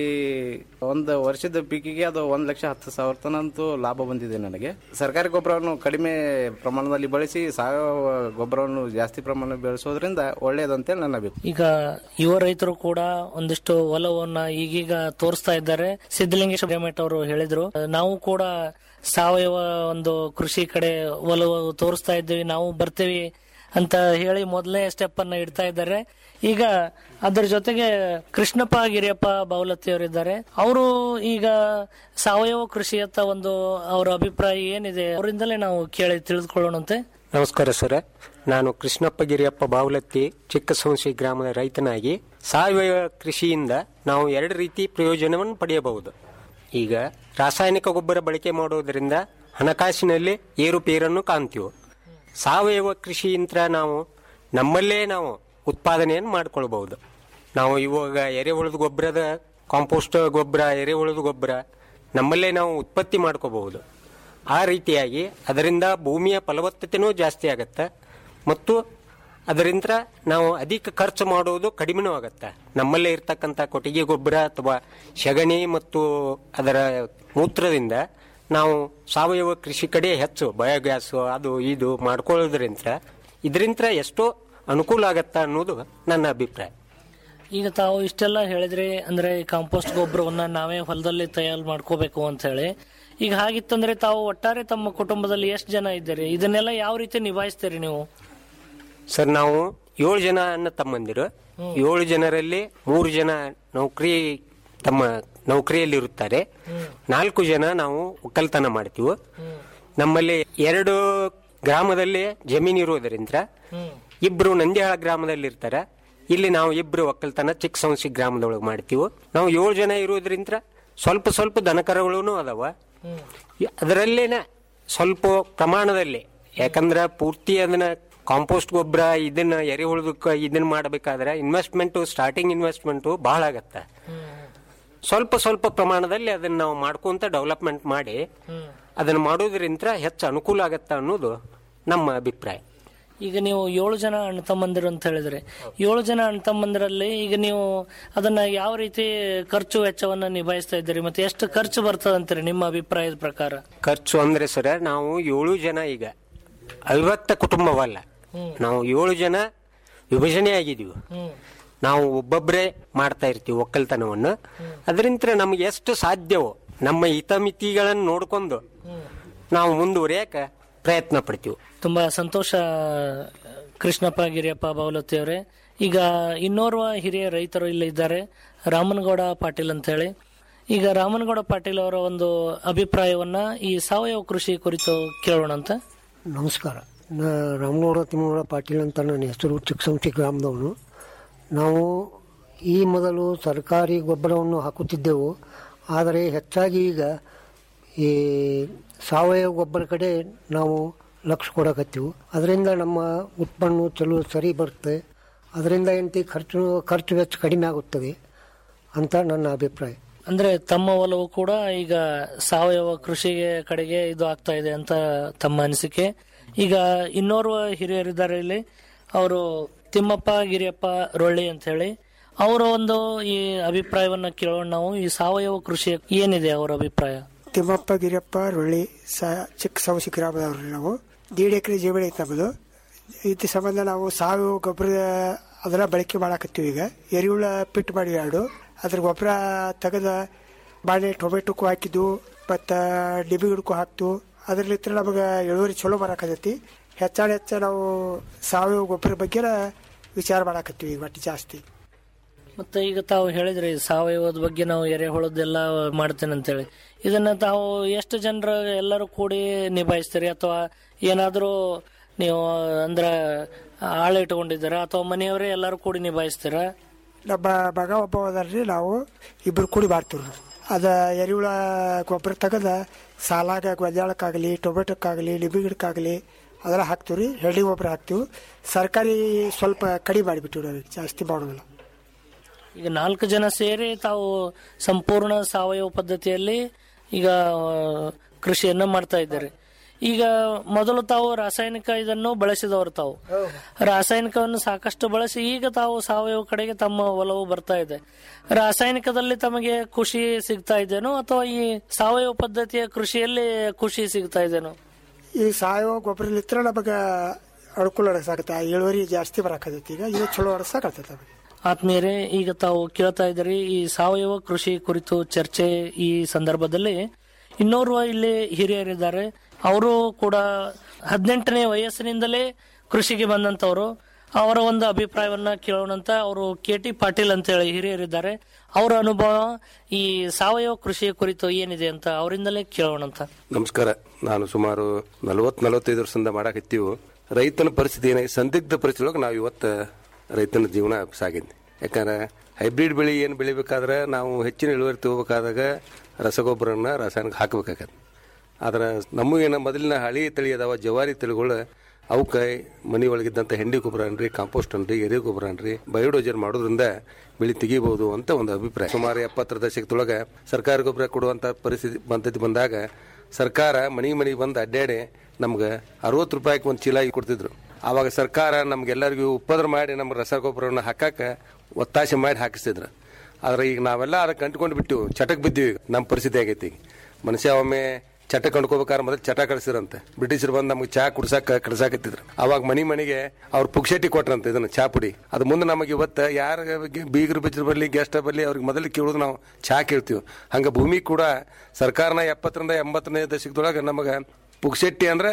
ಒಂದು ವರ್ಷದ ಪೀಕಿಗೆ ಅದು ಒಂದು ಲಕ್ಷ ಹತ್ತು ಸಾವಿರ ತನ ಅಂತೂ ಲಾಭ ಬಂದಿದೆ ನನಗೆ ಸರ್ಕಾರಿ ಗೊಬ್ಬರವನ್ನು ಕಡಿಮೆ ಪ್ರಮಾಣದಲ್ಲಿ ಬಳಸಿ ಸಾವಯವ ಗೊಬ್ಬರವನ್ನು ಜಾಸ್ತಿ ಪ್ರಮಾಣ ಬೆಳೆಸೋದ್ರಿಂದ ಒಳ್ಳೆಯದಂತೇಳಿ ನನ್ನ ಅಭಿಪ್ರಾಯ ಈಗ ಯುವ ರೈತರು ಕೂಡ ಒಂದಿಷ್ಟು ಒಲವನ್ನ ಈಗೀಗ ತೋರಿಸ್ತಾ ಇದ್ದಾರೆ ಸಿದ್ದಲಿಂಗೇಶ ಹಿರೇಮಠ ಅವರು ಹೇಳಿದ್ರು ನಾವು ಕೂಡ ಸಾವಯವ ಒಂದು ಕೃಷಿ ಕಡೆ ಒಲವು ತೋರಿಸ್ತಾ ಇದ್ದೀವಿ ನಾವು ಬರ್ತೀವಿ ಅಂತ ಹೇಳಿ ಮೊದಲನೇ ಸ್ಟೆಪ್ ಅನ್ನ ಇಡ್ತಾ ಇದ್ದಾರೆ ಈಗ ಅದರ ಜೊತೆಗೆ ಕೃಷ್ಣಪ್ಪ ಗಿರಿಯಪ್ಪ ಬಾವಲತ್ತಿ ಅವರಿದ್ದಾರೆ ಅವರು ಈಗ ಸಾವಯವ ಕೃಷಿಯತ್ತ ಒಂದು ಅವರ ಅಭಿಪ್ರಾಯ ಏನಿದೆ ಅವರಿಂದಲೇ ನಾವು ಕೇಳಿ ತಿಳಿದುಕೊಳ್ಳೋಣಂತೆ ನಮಸ್ಕಾರ ಸರ್ ನಾನು ಕೃಷ್ಣಪ್ಪ ಗಿರಿಯಪ್ಪ ಬಾವಲತ್ತಿ ಚಿಕ್ಕಸಂಸಿ ಗ್ರಾಮದ ರೈತನಾಗಿ ಸಾವಯವ ಕೃಷಿಯಿಂದ ನಾವು ಎರಡು ರೀತಿ ಪ್ರಯೋಜನವನ್ನು ಪಡೆಯಬಹುದು ಈಗ ರಾಸಾಯನಿಕ ಗೊಬ್ಬರ ಬಳಕೆ ಮಾಡುವುದರಿಂದ ಹಣಕಾಸಿನಲ್ಲಿ ಏರುಪೇರನ್ನು ಕಾಣ್ತೀವಿ ಸಾವಯವ ಕೃಷಿಯಿಂದ ನಾವು ನಮ್ಮಲ್ಲೇ ನಾವು ಉತ್ಪಾದನೆಯನ್ನು ಮಾಡಿಕೊಳ್ಬಹುದು ನಾವು ಇವಾಗ ಎರೆಹುಳದ ಗೊಬ್ಬರದ ಕಾಂಪೋಸ್ಟ್ ಗೊಬ್ಬರ ಎರೆಹುಳದ ಗೊಬ್ಬರ ನಮ್ಮಲ್ಲೇ ನಾವು ಉತ್ಪತ್ತಿ ಮಾಡ್ಕೋಬಹುದು ಆ ರೀತಿಯಾಗಿ ಅದರಿಂದ ಭೂಮಿಯ ಫಲವತ್ತತೆನೂ ಜಾಸ್ತಿ ಆಗತ್ತೆ ಮತ್ತು ಅದರಿಂದ ನಾವು ಅಧಿಕ ಖರ್ಚು ಮಾಡುವುದು ಕಡಿಮೆನೂ ಆಗತ್ತೆ ನಮ್ಮಲ್ಲೇ ಇರ್ತಕ್ಕಂಥ ಕೊಟ್ಟಿಗೆ ಗೊಬ್ಬರ ಅಥವಾ ಸಗಣಿ ಮತ್ತು ಅದರ ಮೂತ್ರದಿಂದ ನಾವು ಸಾವಯವ ಕೃಷಿ ಕಡೆ ಹೆಚ್ಚು ಬಯೋಗ್ಯಾಸ್ ಅದು ಇದು ಮಾಡ್ಕೊಳ್ಳೋದ್ರಿಂದ ಇದರಿಂದ ಎಷ್ಟೋ ಅನುಕೂಲ ಆಗತ್ತ ಅನ್ನೋದು ನನ್ನ ಅಭಿಪ್ರಾಯ ಈಗ ತಾವು ಇಷ್ಟೆಲ್ಲ ಹೇಳಿದ್ರಿ ಅಂದ್ರೆ ಈ ಕಾಂಪೋಸ್ಟ್ ಗೊಬ್ಬರವನ್ನ ನಾವೇ ಹೊಲದಲ್ಲಿ ತಯಾರು ಮಾಡ್ಕೋಬೇಕು ಅಂತ ಹೇಳಿ ಈಗ ಹಾಗಿತ್ತಂದ್ರೆ ತಾವು ಒಟ್ಟಾರೆ ತಮ್ಮ ಕುಟುಂಬದಲ್ಲಿ ಎಷ್ಟು ಜನ ಇದ್ದೀರಿ ಇದನ್ನೆಲ್ಲ ಯಾವ ರೀತಿ ನಿಭಾಯಿಸ್ತೀರಿ ನೀವು ಸರ್ ನಾವು ಏಳು ಜನ ಅಣ್ಣ ತಮ್ಮಂದಿರು ಏಳು ಜನರಲ್ಲಿ ಮೂರು ಜನ ನೌಕರಿ ತಮ್ಮ ನೌಕರಿಯಲ್ಲಿ ಇರುತ್ತಾರೆ ನಾಲ್ಕು ಜನ ನಾವು ಒಕ್ಕಲ್ತನ ಮಾಡ್ತೀವಿ ನಮ್ಮಲ್ಲಿ ಎರಡು ಗ್ರಾಮದಲ್ಲಿ ಜಮೀನು ಇರುವುದರಿಂದ ಇಬ್ರು ನಂದಿಹಾಳ ಗ್ರಾಮದಲ್ಲಿ ಇರ್ತಾರೆ ಇಲ್ಲಿ ನಾವು ಇಬ್ರು ಒಕ್ಕಲ್ತನ ಚಿಕ್ಕ ಸಂಸಿ ಗ್ರಾಮದೊಳಗೆ ಮಾಡ್ತೀವಿ ನಾವು ಏಳು ಜನ ಇರೋದ್ರಿಂದ ಸ್ವಲ್ಪ ಸ್ವಲ್ಪ ದನಕರಗಳೂ ಅದಾವ ಅದರಲ್ಲೇನ ಸ್ವಲ್ಪ ಪ್ರಮಾಣದಲ್ಲಿ ಯಾಕಂದ್ರೆ ಪೂರ್ತಿ ಅದನ್ನ ಕಾಂಪೋಸ್ಟ್ ಗೊಬ್ಬರ ಇದನ್ನ ಎರೆಹುಳದಕ್ಕೆ ಇದನ್ನ ಮಾಡಬೇಕಾದ್ರೆ ಇನ್ವೆಸ್ಟ್ಮೆಂಟ್ ಸ್ಟಾರ್ಟಿಂಗ್ ಇನ್ವೆಸ್ಟ್ಮೆಂಟ್ ಬಹಳ ಆಗತ್ತೆ ಸ್ವಲ್ಪ ಸ್ವಲ್ಪ ಪ್ರಮಾಣದಲ್ಲಿ ಅದನ್ನ ನಾವು ಮಾಡ್ಕೊಂತ ಡೆವಲಪ್ಮೆಂಟ್ ಮಾಡಿ ಅದನ್ನ ಮಾಡೋದ್ರಿಂದ ಹೆಚ್ಚು ಅನುಕೂಲ ಆಗತ್ತ ಅನ್ನೋದು ನಮ್ಮ ಅಭಿಪ್ರಾಯ ಈಗ ನೀವು ಏಳು ಜನ ಅಣ್ಣ ತಮ್ಮಂದಿರು ಅಂತ ಹೇಳಿದ್ರೆ ಏಳು ಜನ ಅಣ್ಣ ತಮ್ಮಂದಿರಲ್ಲಿ ಈಗ ನೀವು ಅದನ್ನ ಯಾವ ರೀತಿ ಖರ್ಚು ವೆಚ್ಚವನ್ನ ನಿಭಾಯಿಸ್ತಾ ಇದ್ದೀರಿ ಮತ್ತೆ ಎಷ್ಟು ಖರ್ಚು ಬರ್ತದೆ ಅಂತೀರಿ ನಿಮ್ಮ ಅಭಿಪ್ರಾಯದ ಪ್ರಕಾರ ಖರ್ಚು ಅಂದ್ರೆ ಸರ ನಾವು ಏಳು ಜನ ಈಗ ಐವತ್ತ ಕುಟುಂಬವಲ್ಲ ನಾವು ಏಳು ಜನ ವಿಭಜನೆ ಆಗಿದೀವಿ ನಾವು ಒಬ್ಬೊಬ್ಬರೇ ಮಾಡ್ತಾ ಇರ್ತೀವಿ ಒಕ್ಕಲ್ತನವನ್ನು ಅದರಿಂದ ನಮ್ಗೆ ಎಷ್ಟು ಸಾಧ್ಯವೋ ನಮ್ಮ ಹಿತಮಿತಿಗಳನ್ನು ನೋಡ್ಕೊಂಡು ನಾವು ಮುಂದುವರಿಯಕ ಪ್ರಯತ್ನ ಪಡ್ತೀವಿ ತುಂಬಾ ಸಂತೋಷ ಕೃಷ್ಣಪ್ಪ ಗಿರಿಯಪ್ಪ ಬಾವಲತ್ತಿ ಅವರೇ ಈಗ ಇನ್ನೋರ್ವ ಹಿರಿಯ ರೈತರು ಇಲ್ಲಿ ಇದ್ದಾರೆ ರಾಮನಗೌಡ ಪಾಟೀಲ್ ಅಂತ ಹೇಳಿ ಈಗ ರಾಮನಗೌಡ ಪಾಟೀಲ್ ಅವರ ಒಂದು ಅಭಿಪ್ರಾಯವನ್ನ ಈ ಸಾವಯವ ಕೃಷಿ ಕುರಿತು ಕೇಳೋಣ ಅಂತ ನಮಸ್ಕಾರ ನಾ ರಾಮಗೌಡ ತಿಮ್ಮಗೌಡ ಪಾಟೀಲ್ ಅಂತ ನನ್ನ ಹೆಸರು ಚಿಕ್ಕಸಂತಿ ಗ್ರಾಮದವನು ನಾವು ಈ ಮೊದಲು ಸರ್ಕಾರಿ ಗೊಬ್ಬರವನ್ನು ಹಾಕುತ್ತಿದ್ದೆವು ಆದರೆ ಹೆಚ್ಚಾಗಿ ಈಗ ಈ ಸಾವಯವ ಗೊಬ್ಬರ ಕಡೆ ನಾವು ಲಕ್ಷ್ಯ ಕೊಡಕತ್ತೀವಿ ಅದರಿಂದ ನಮ್ಮ ಉತ್ಪನ್ನ ಚಲೋ ಸರಿ ಬರುತ್ತೆ ಅದರಿಂದ ಏನಂತಿ ಖರ್ಚು ಖರ್ಚು ವೆಚ್ಚ ಕಡಿಮೆ ಆಗುತ್ತದೆ ಅಂತ ನನ್ನ ಅಭಿಪ್ರಾಯ ಅಂದ್ರೆ ತಮ್ಮ ಒಲವು ಕೂಡ ಈಗ ಸಾವಯವ ಕೃಷಿಗೆ ಕಡೆಗೆ ಇದು ಆಗ್ತಾ ಇದೆ ಅಂತ ತಮ್ಮ ಅನಿಸಿಕೆ ಈಗ ಇನ್ನೋರ್ವ ಹಿರಿಯರಿದ್ದಾರೆ ಇಲ್ಲಿ ಅವರು ತಿಮ್ಮಪ್ಪ ಗಿರಿಯಪ್ಪ ರೊಳ್ಳಿ ಅಂತ ಹೇಳಿ ಅವರ ಒಂದು ಈ ಅಭಿಪ್ರಾಯವನ್ನ ಕೇಳೋಣ ನಾವು ಈ ಸಾವಯವ ಕೃಷಿ ಏನಿದೆ ಅವರ ಅಭಿಪ್ರಾಯ ತಿಮ್ಮಪ್ಪ ಗಿರಿಯಪ್ಪ ರೊಳ್ಳಿ ಸ ಚಿಕ್ಕ ಸವಸಿ ಗ್ರಾಮದವ್ರು ನಾವು ದೀಡ್ ಎಕರೆ ಜಮೀನು ಐತೆ ನಮ್ಮದು ಇದ್ರ ಸಂಬಂಧ ನಾವು ಸಾವಯವ ಗೊಬ್ಬರ ಅದೆಲ್ಲ ಬಳಕೆ ಮಾಡಾಕತ್ತೀವಿ ಈಗ ಎರಿಹುಳ ಪಿಟ್ ಮಾಡಿ ಎರಡು ಅದ್ರ ಗೊಬ್ಬರ ತೆಗೆದ ಬಾಳೆ ಟೊಮೆಟೊಕ್ಕೂ ಹಾಕಿದ್ವು ಮತ್ತು ಡಿಬಿ ಗಿಡಕ್ಕೂ ಹಾಕ್ತು ಅದ್ರಲ್ಲಿತ್ರ ನಮಗೆ ಇಳುವರಿ ಚಲೋ ಬರಾಕತೈತಿ ಹೆಚ್ಚಾಣ ಹೆಚ್ಚ ನಾವು ಸಾವಯವ ಗೊಬ್ಬರ ಬಗ್ಗೆ ವಿಚಾರ ಮಾಡಾಕತ್ತೀವಿ ಈಗ ಒಟ್ಟು ಜಾಸ್ತಿ ಮತ್ತೆ ಈಗ ತಾವು ಹೇಳಿದ್ರಿ ಸಾವಯವದ ಬಗ್ಗೆ ನಾವು ಎರೆಹುಳದೆಲ್ಲ ಮಾಡ್ತೇನೆ ಅಂತೇಳಿ ಇದನ್ನ ತಾವು ಎಷ್ಟು ಜನರು ಎಲ್ಲರೂ ಕೂಡಿ ನಿಭಾಯಿಸ್ತೀರಿ ಅಥವಾ ಏನಾದರೂ ನೀವು ಅಂದ್ರ ಆಳ ಇಟ್ಕೊಂಡಿದ್ದೀರಾ ಅಥವಾ ಮನೆಯವರೇ ಎಲ್ಲರೂ ಕೂಡಿ ನಿಭಾಯಿಸ್ತೀರಾ ನಮ್ಮ ಮಗ ಒಬ್ಬ ಅದಲ್ರಿ ನಾವು ಇಬ್ರು ಕೂಡಿ ಮಾಡ್ತೀವಿ ಅದ ಎರಿಹುಳ ಗೊಬ್ಬರ ತೆಗೆದ ಸಾಲಾಗ ಗೊಂಜಾಳಕ್ಕಾಗಲಿ ಟೊಮೆಟೊಕ್ಕಾಗಲಿ ಲಿಂಬೆ ಗಿಡಕ್ಕಾಗಲಿ ಅದೆಲ್ಲ ಹಾಕ್ತೀವಿ ರೀ ಹೆಳ್ಳಿ ಗೊಬ್ಬರ ಹಾಕ್ತೀವಿ ಸರ್ಕಾರಿ ಸ್ವಲ್ಪ ಕಡಿಮೆ ಮಾಡಿಬಿಟ್ಟಿವಿ ನಾವು ಜಾಸ್ತಿ ಮಾಡೋದಿಲ್ಲ ಈಗ ನಾಲ್ಕು ಜನ ಸೇರಿ ತಾವು ಸಂಪೂರ್ಣ ಸಾವಯವ ಪದ್ಧತಿಯಲ್ಲಿ ಈಗ ಆ, ಕೃಷಿಯನ್ನ ಮಾಡ್ತಾ ಇದ್ದಾರೆ ಈಗ ಮೊದಲು ತಾವು ರಾಸಾಯನಿಕ ಇದನ್ನು ಬಳಸಿದವರು ತಾವು ರಾಸಾಯನಿಕವನ್ನು ಸಾಕಷ್ಟು ಬಳಸಿ ಈಗ ತಾವು ಸಾವಯವ ಕಡೆಗೆ ತಮ್ಮ ಒಲವು ಬರ್ತಾ ಇದೆ ರಾಸಾಯನಿಕದಲ್ಲಿ ತಮಗೆ ಖುಷಿ ಸಿಗ್ತಾ ಇದೆನೋ ಅಥವಾ ಈ ಸಾವಯವ ಪದ್ಧತಿಯ ಕೃಷಿಯಲ್ಲಿ ಖುಷಿ ಸಿಗ್ತಾ ಇದೆನೋ ಈ ಸಾವಯವ ಗೊಬ್ಬರಲಿತ್ರ ನಮಗೆ ಅನುಕೂಲ ಅಡಸಾಕತ್ತೆ ಇಳುವರಿ ಜಾಸ್ತಿ ಬರಾಕತೈತಿ ಈಗ ಇದು ಚಲೋ ಅಡಸಾಕತ್ತೈತೆ ನಮಗೆ ಆತ್ಮೀಯರೇ ಈಗ ತಾವು ಕೇಳ್ತಾ ಇದ್ದೀರಿ ಈ ಸಾವಯವ ಕೃಷಿ ಕುರಿತು ಚರ್ಚೆ ಈ ಸಂದರ್ಭದಲ್ಲಿ ಇನ್ನೋರ್ವ ಇಲ್ಲಿ ಹಿರಿಯರಿದ್ದಾರೆ ಅವರು ಕೂಡ ಹದಿನೆಂಟನೇ ವಯಸ್ಸಿನಿಂದಲೇ ಕೃಷಿಗೆ ಬಂದಂತವರು ಅವರ ಒಂದು ಅಭಿಪ್ರಾಯವನ್ನ ಕೇಳೋಣಂತ ಅವರು ಕೆ ಟಿ ಪಾಟೀಲ್ ಅಂತ ಹೇಳಿ ಹಿರಿಯರಿದ್ದಾರೆ ಅವರ ಅನುಭವ ಈ ಸಾವಯವ ಕೃಷಿಯ ಕುರಿತು ಏನಿದೆ ಅಂತ ಅವರಿಂದಲೇ ಕೇಳೋಣಂತ ನಮಸ್ಕಾರ ನಾನು ಸುಮಾರು ನಲವತ್ ನಲವತ್ತೈದು ವರ್ಷದಿಂದ ಮಾಡಾಕತ್ತೀವಿ ರೈತನ ಪರಿಸ್ಥಿತಿ ಏನಾಗಿ ಸಂದಿಗ್ಧ ಪರಿಸ್ಥಿತಿ ಒಳಗೆ ನಾವು ಇವತ್ತು ರೈತನ ಜೀವನ ಸಾಗಿದೆ ಯಾಕಂದ್ರೆ ಹೈಬ್ರಿಡ್ ಬೆಳೆ ಏನು ಬೆಳಿಬೇಕಾದ್ರೆ ನಾವು ಹೆಚ್ಚಿನ ಇಳುವರಿ ತಗೋಬೇಕಾದಾಗ ರಸಗೊಬ್ಬರನ್ನ ರಾಸಾಯನಿಕ ಹಾಕಬೇಕಾಗತ್ತೆ ಆದ್ರೆ ನಮಗೇನ ಮೊದಲಿನ ಹಳಿ ತಳಿ ಅದಾವ ಜವಾರಿ ತಳಿಗಳು ಅವಕ್ಕೆ ಮನೆ ಒಳಗಿದ್ದಂಥ ಹೆಂಡಿ ಗೊಬ್ಬರ ಅನ್ರಿ ಕಾಂಪೋಸ್ಟ್ ಅನ್ರಿ ಎರೆ ಗೊಬ್ಬರ ಅನ್ರಿ ಬಯೋಡೋಜರ್ ಮಾಡೋದ್ರಿಂದ ಬೆಳೆ ತೆಗಿಬಹುದು ಅಂತ ಒಂದು ಅಭಿಪ್ರಾಯ ಸುಮಾರು ಎಪ್ಪತ್ತರ ದಶಕದೊಳಗೆ ಸರ್ಕಾರ ಗೊಬ್ಬರ ಕೊಡುವಂಥ ಪರಿಸ್ಥಿತಿ ಪದ್ಧತಿ ಬಂದಾಗ ಸರ್ಕಾರ ಮನೆ ಮನೆಗೆ ಬಂದು ಅಡ್ಡಾಡಿ ನಮ್ಗೆ ಅರವತ್ತು ರೂಪಾಯಿಗೆ ಒಂದು ಚೀಲ ಕೊಡ್ತಿದ್ರು ಆವಾಗ ಸರ್ಕಾರ ನಮ್ಗೆಲ್ಲರಿಗೂ ಉಪದ್ರ ಮಾಡಿ ನಮ್ಮ ರಸಗೊಬ್ಬರವನ್ನು ಹಾಕಕ್ಕೆ ಒತ್ತಾಸೆ ಮಾಡಿ ಹಾಕಿಸ್ತಿದ್ರು ಆದ್ರೆ ಈಗ ನಾವೆಲ್ಲ ಅದಕ್ಕೆ ಅಂಟ್ಕೊಂಡು ಬಿಟ್ಟಿವಿ ಚಟಕ್ ಬಿದ್ದೀವಿ ನಮ್ಮ ಪರಿಸ್ಥಿತಿ ಆಗೈತಿ ಈಗ ಮನುಷ್ಯ ಒಮ್ಮೆ ಚಟ ಕಂಡ್ಕೋಬೇಕಾದ್ರೆ ಮೊದಲು ಚಟ ಕಳಿಸಿರಂತೆ ಬ್ರಿಟಿಷರು ಬಂದು ನಮಗೆ ಚಾ ಕುಡ್ಸಾಕ ಕಳ್ಸಾಕತ್ತಿದ್ರು ಅವಾಗ ಮನಿ ಮನೆಗೆ ಅವ್ರು ಪುಕ್ಷಟಿ ಕೊಟ್ರಂತೆ ಇದನ್ನ ಚಾ ಪುಡಿ ಅದು ಮುಂದೆ ನಮಗೆ ಇವತ್ತು ಯಾರ ಬೀಗರು ಬಿಚ್ಚರು ಬರಲಿ ಗೆಸ್ಟ್ ಬರಲಿ ಅವ್ರಿಗೆ ಮೊದಲು ಕೇಳೋದು ನಾವು ಚಾ ಕೇಳ್ತೀವಿ ಹಂಗೆ ಭೂಮಿ ಕೂಡ ಸರ್ಕಾರನ ಎಪ್ಪತ್ತರಿಂದ ಎಂಬತ್ತನೇ ದಶಕದೊಳಗೆ ನಮಗೆ ಪುಕ್ಷೆಟ್ಟಿ ಅಂದ್ರೆ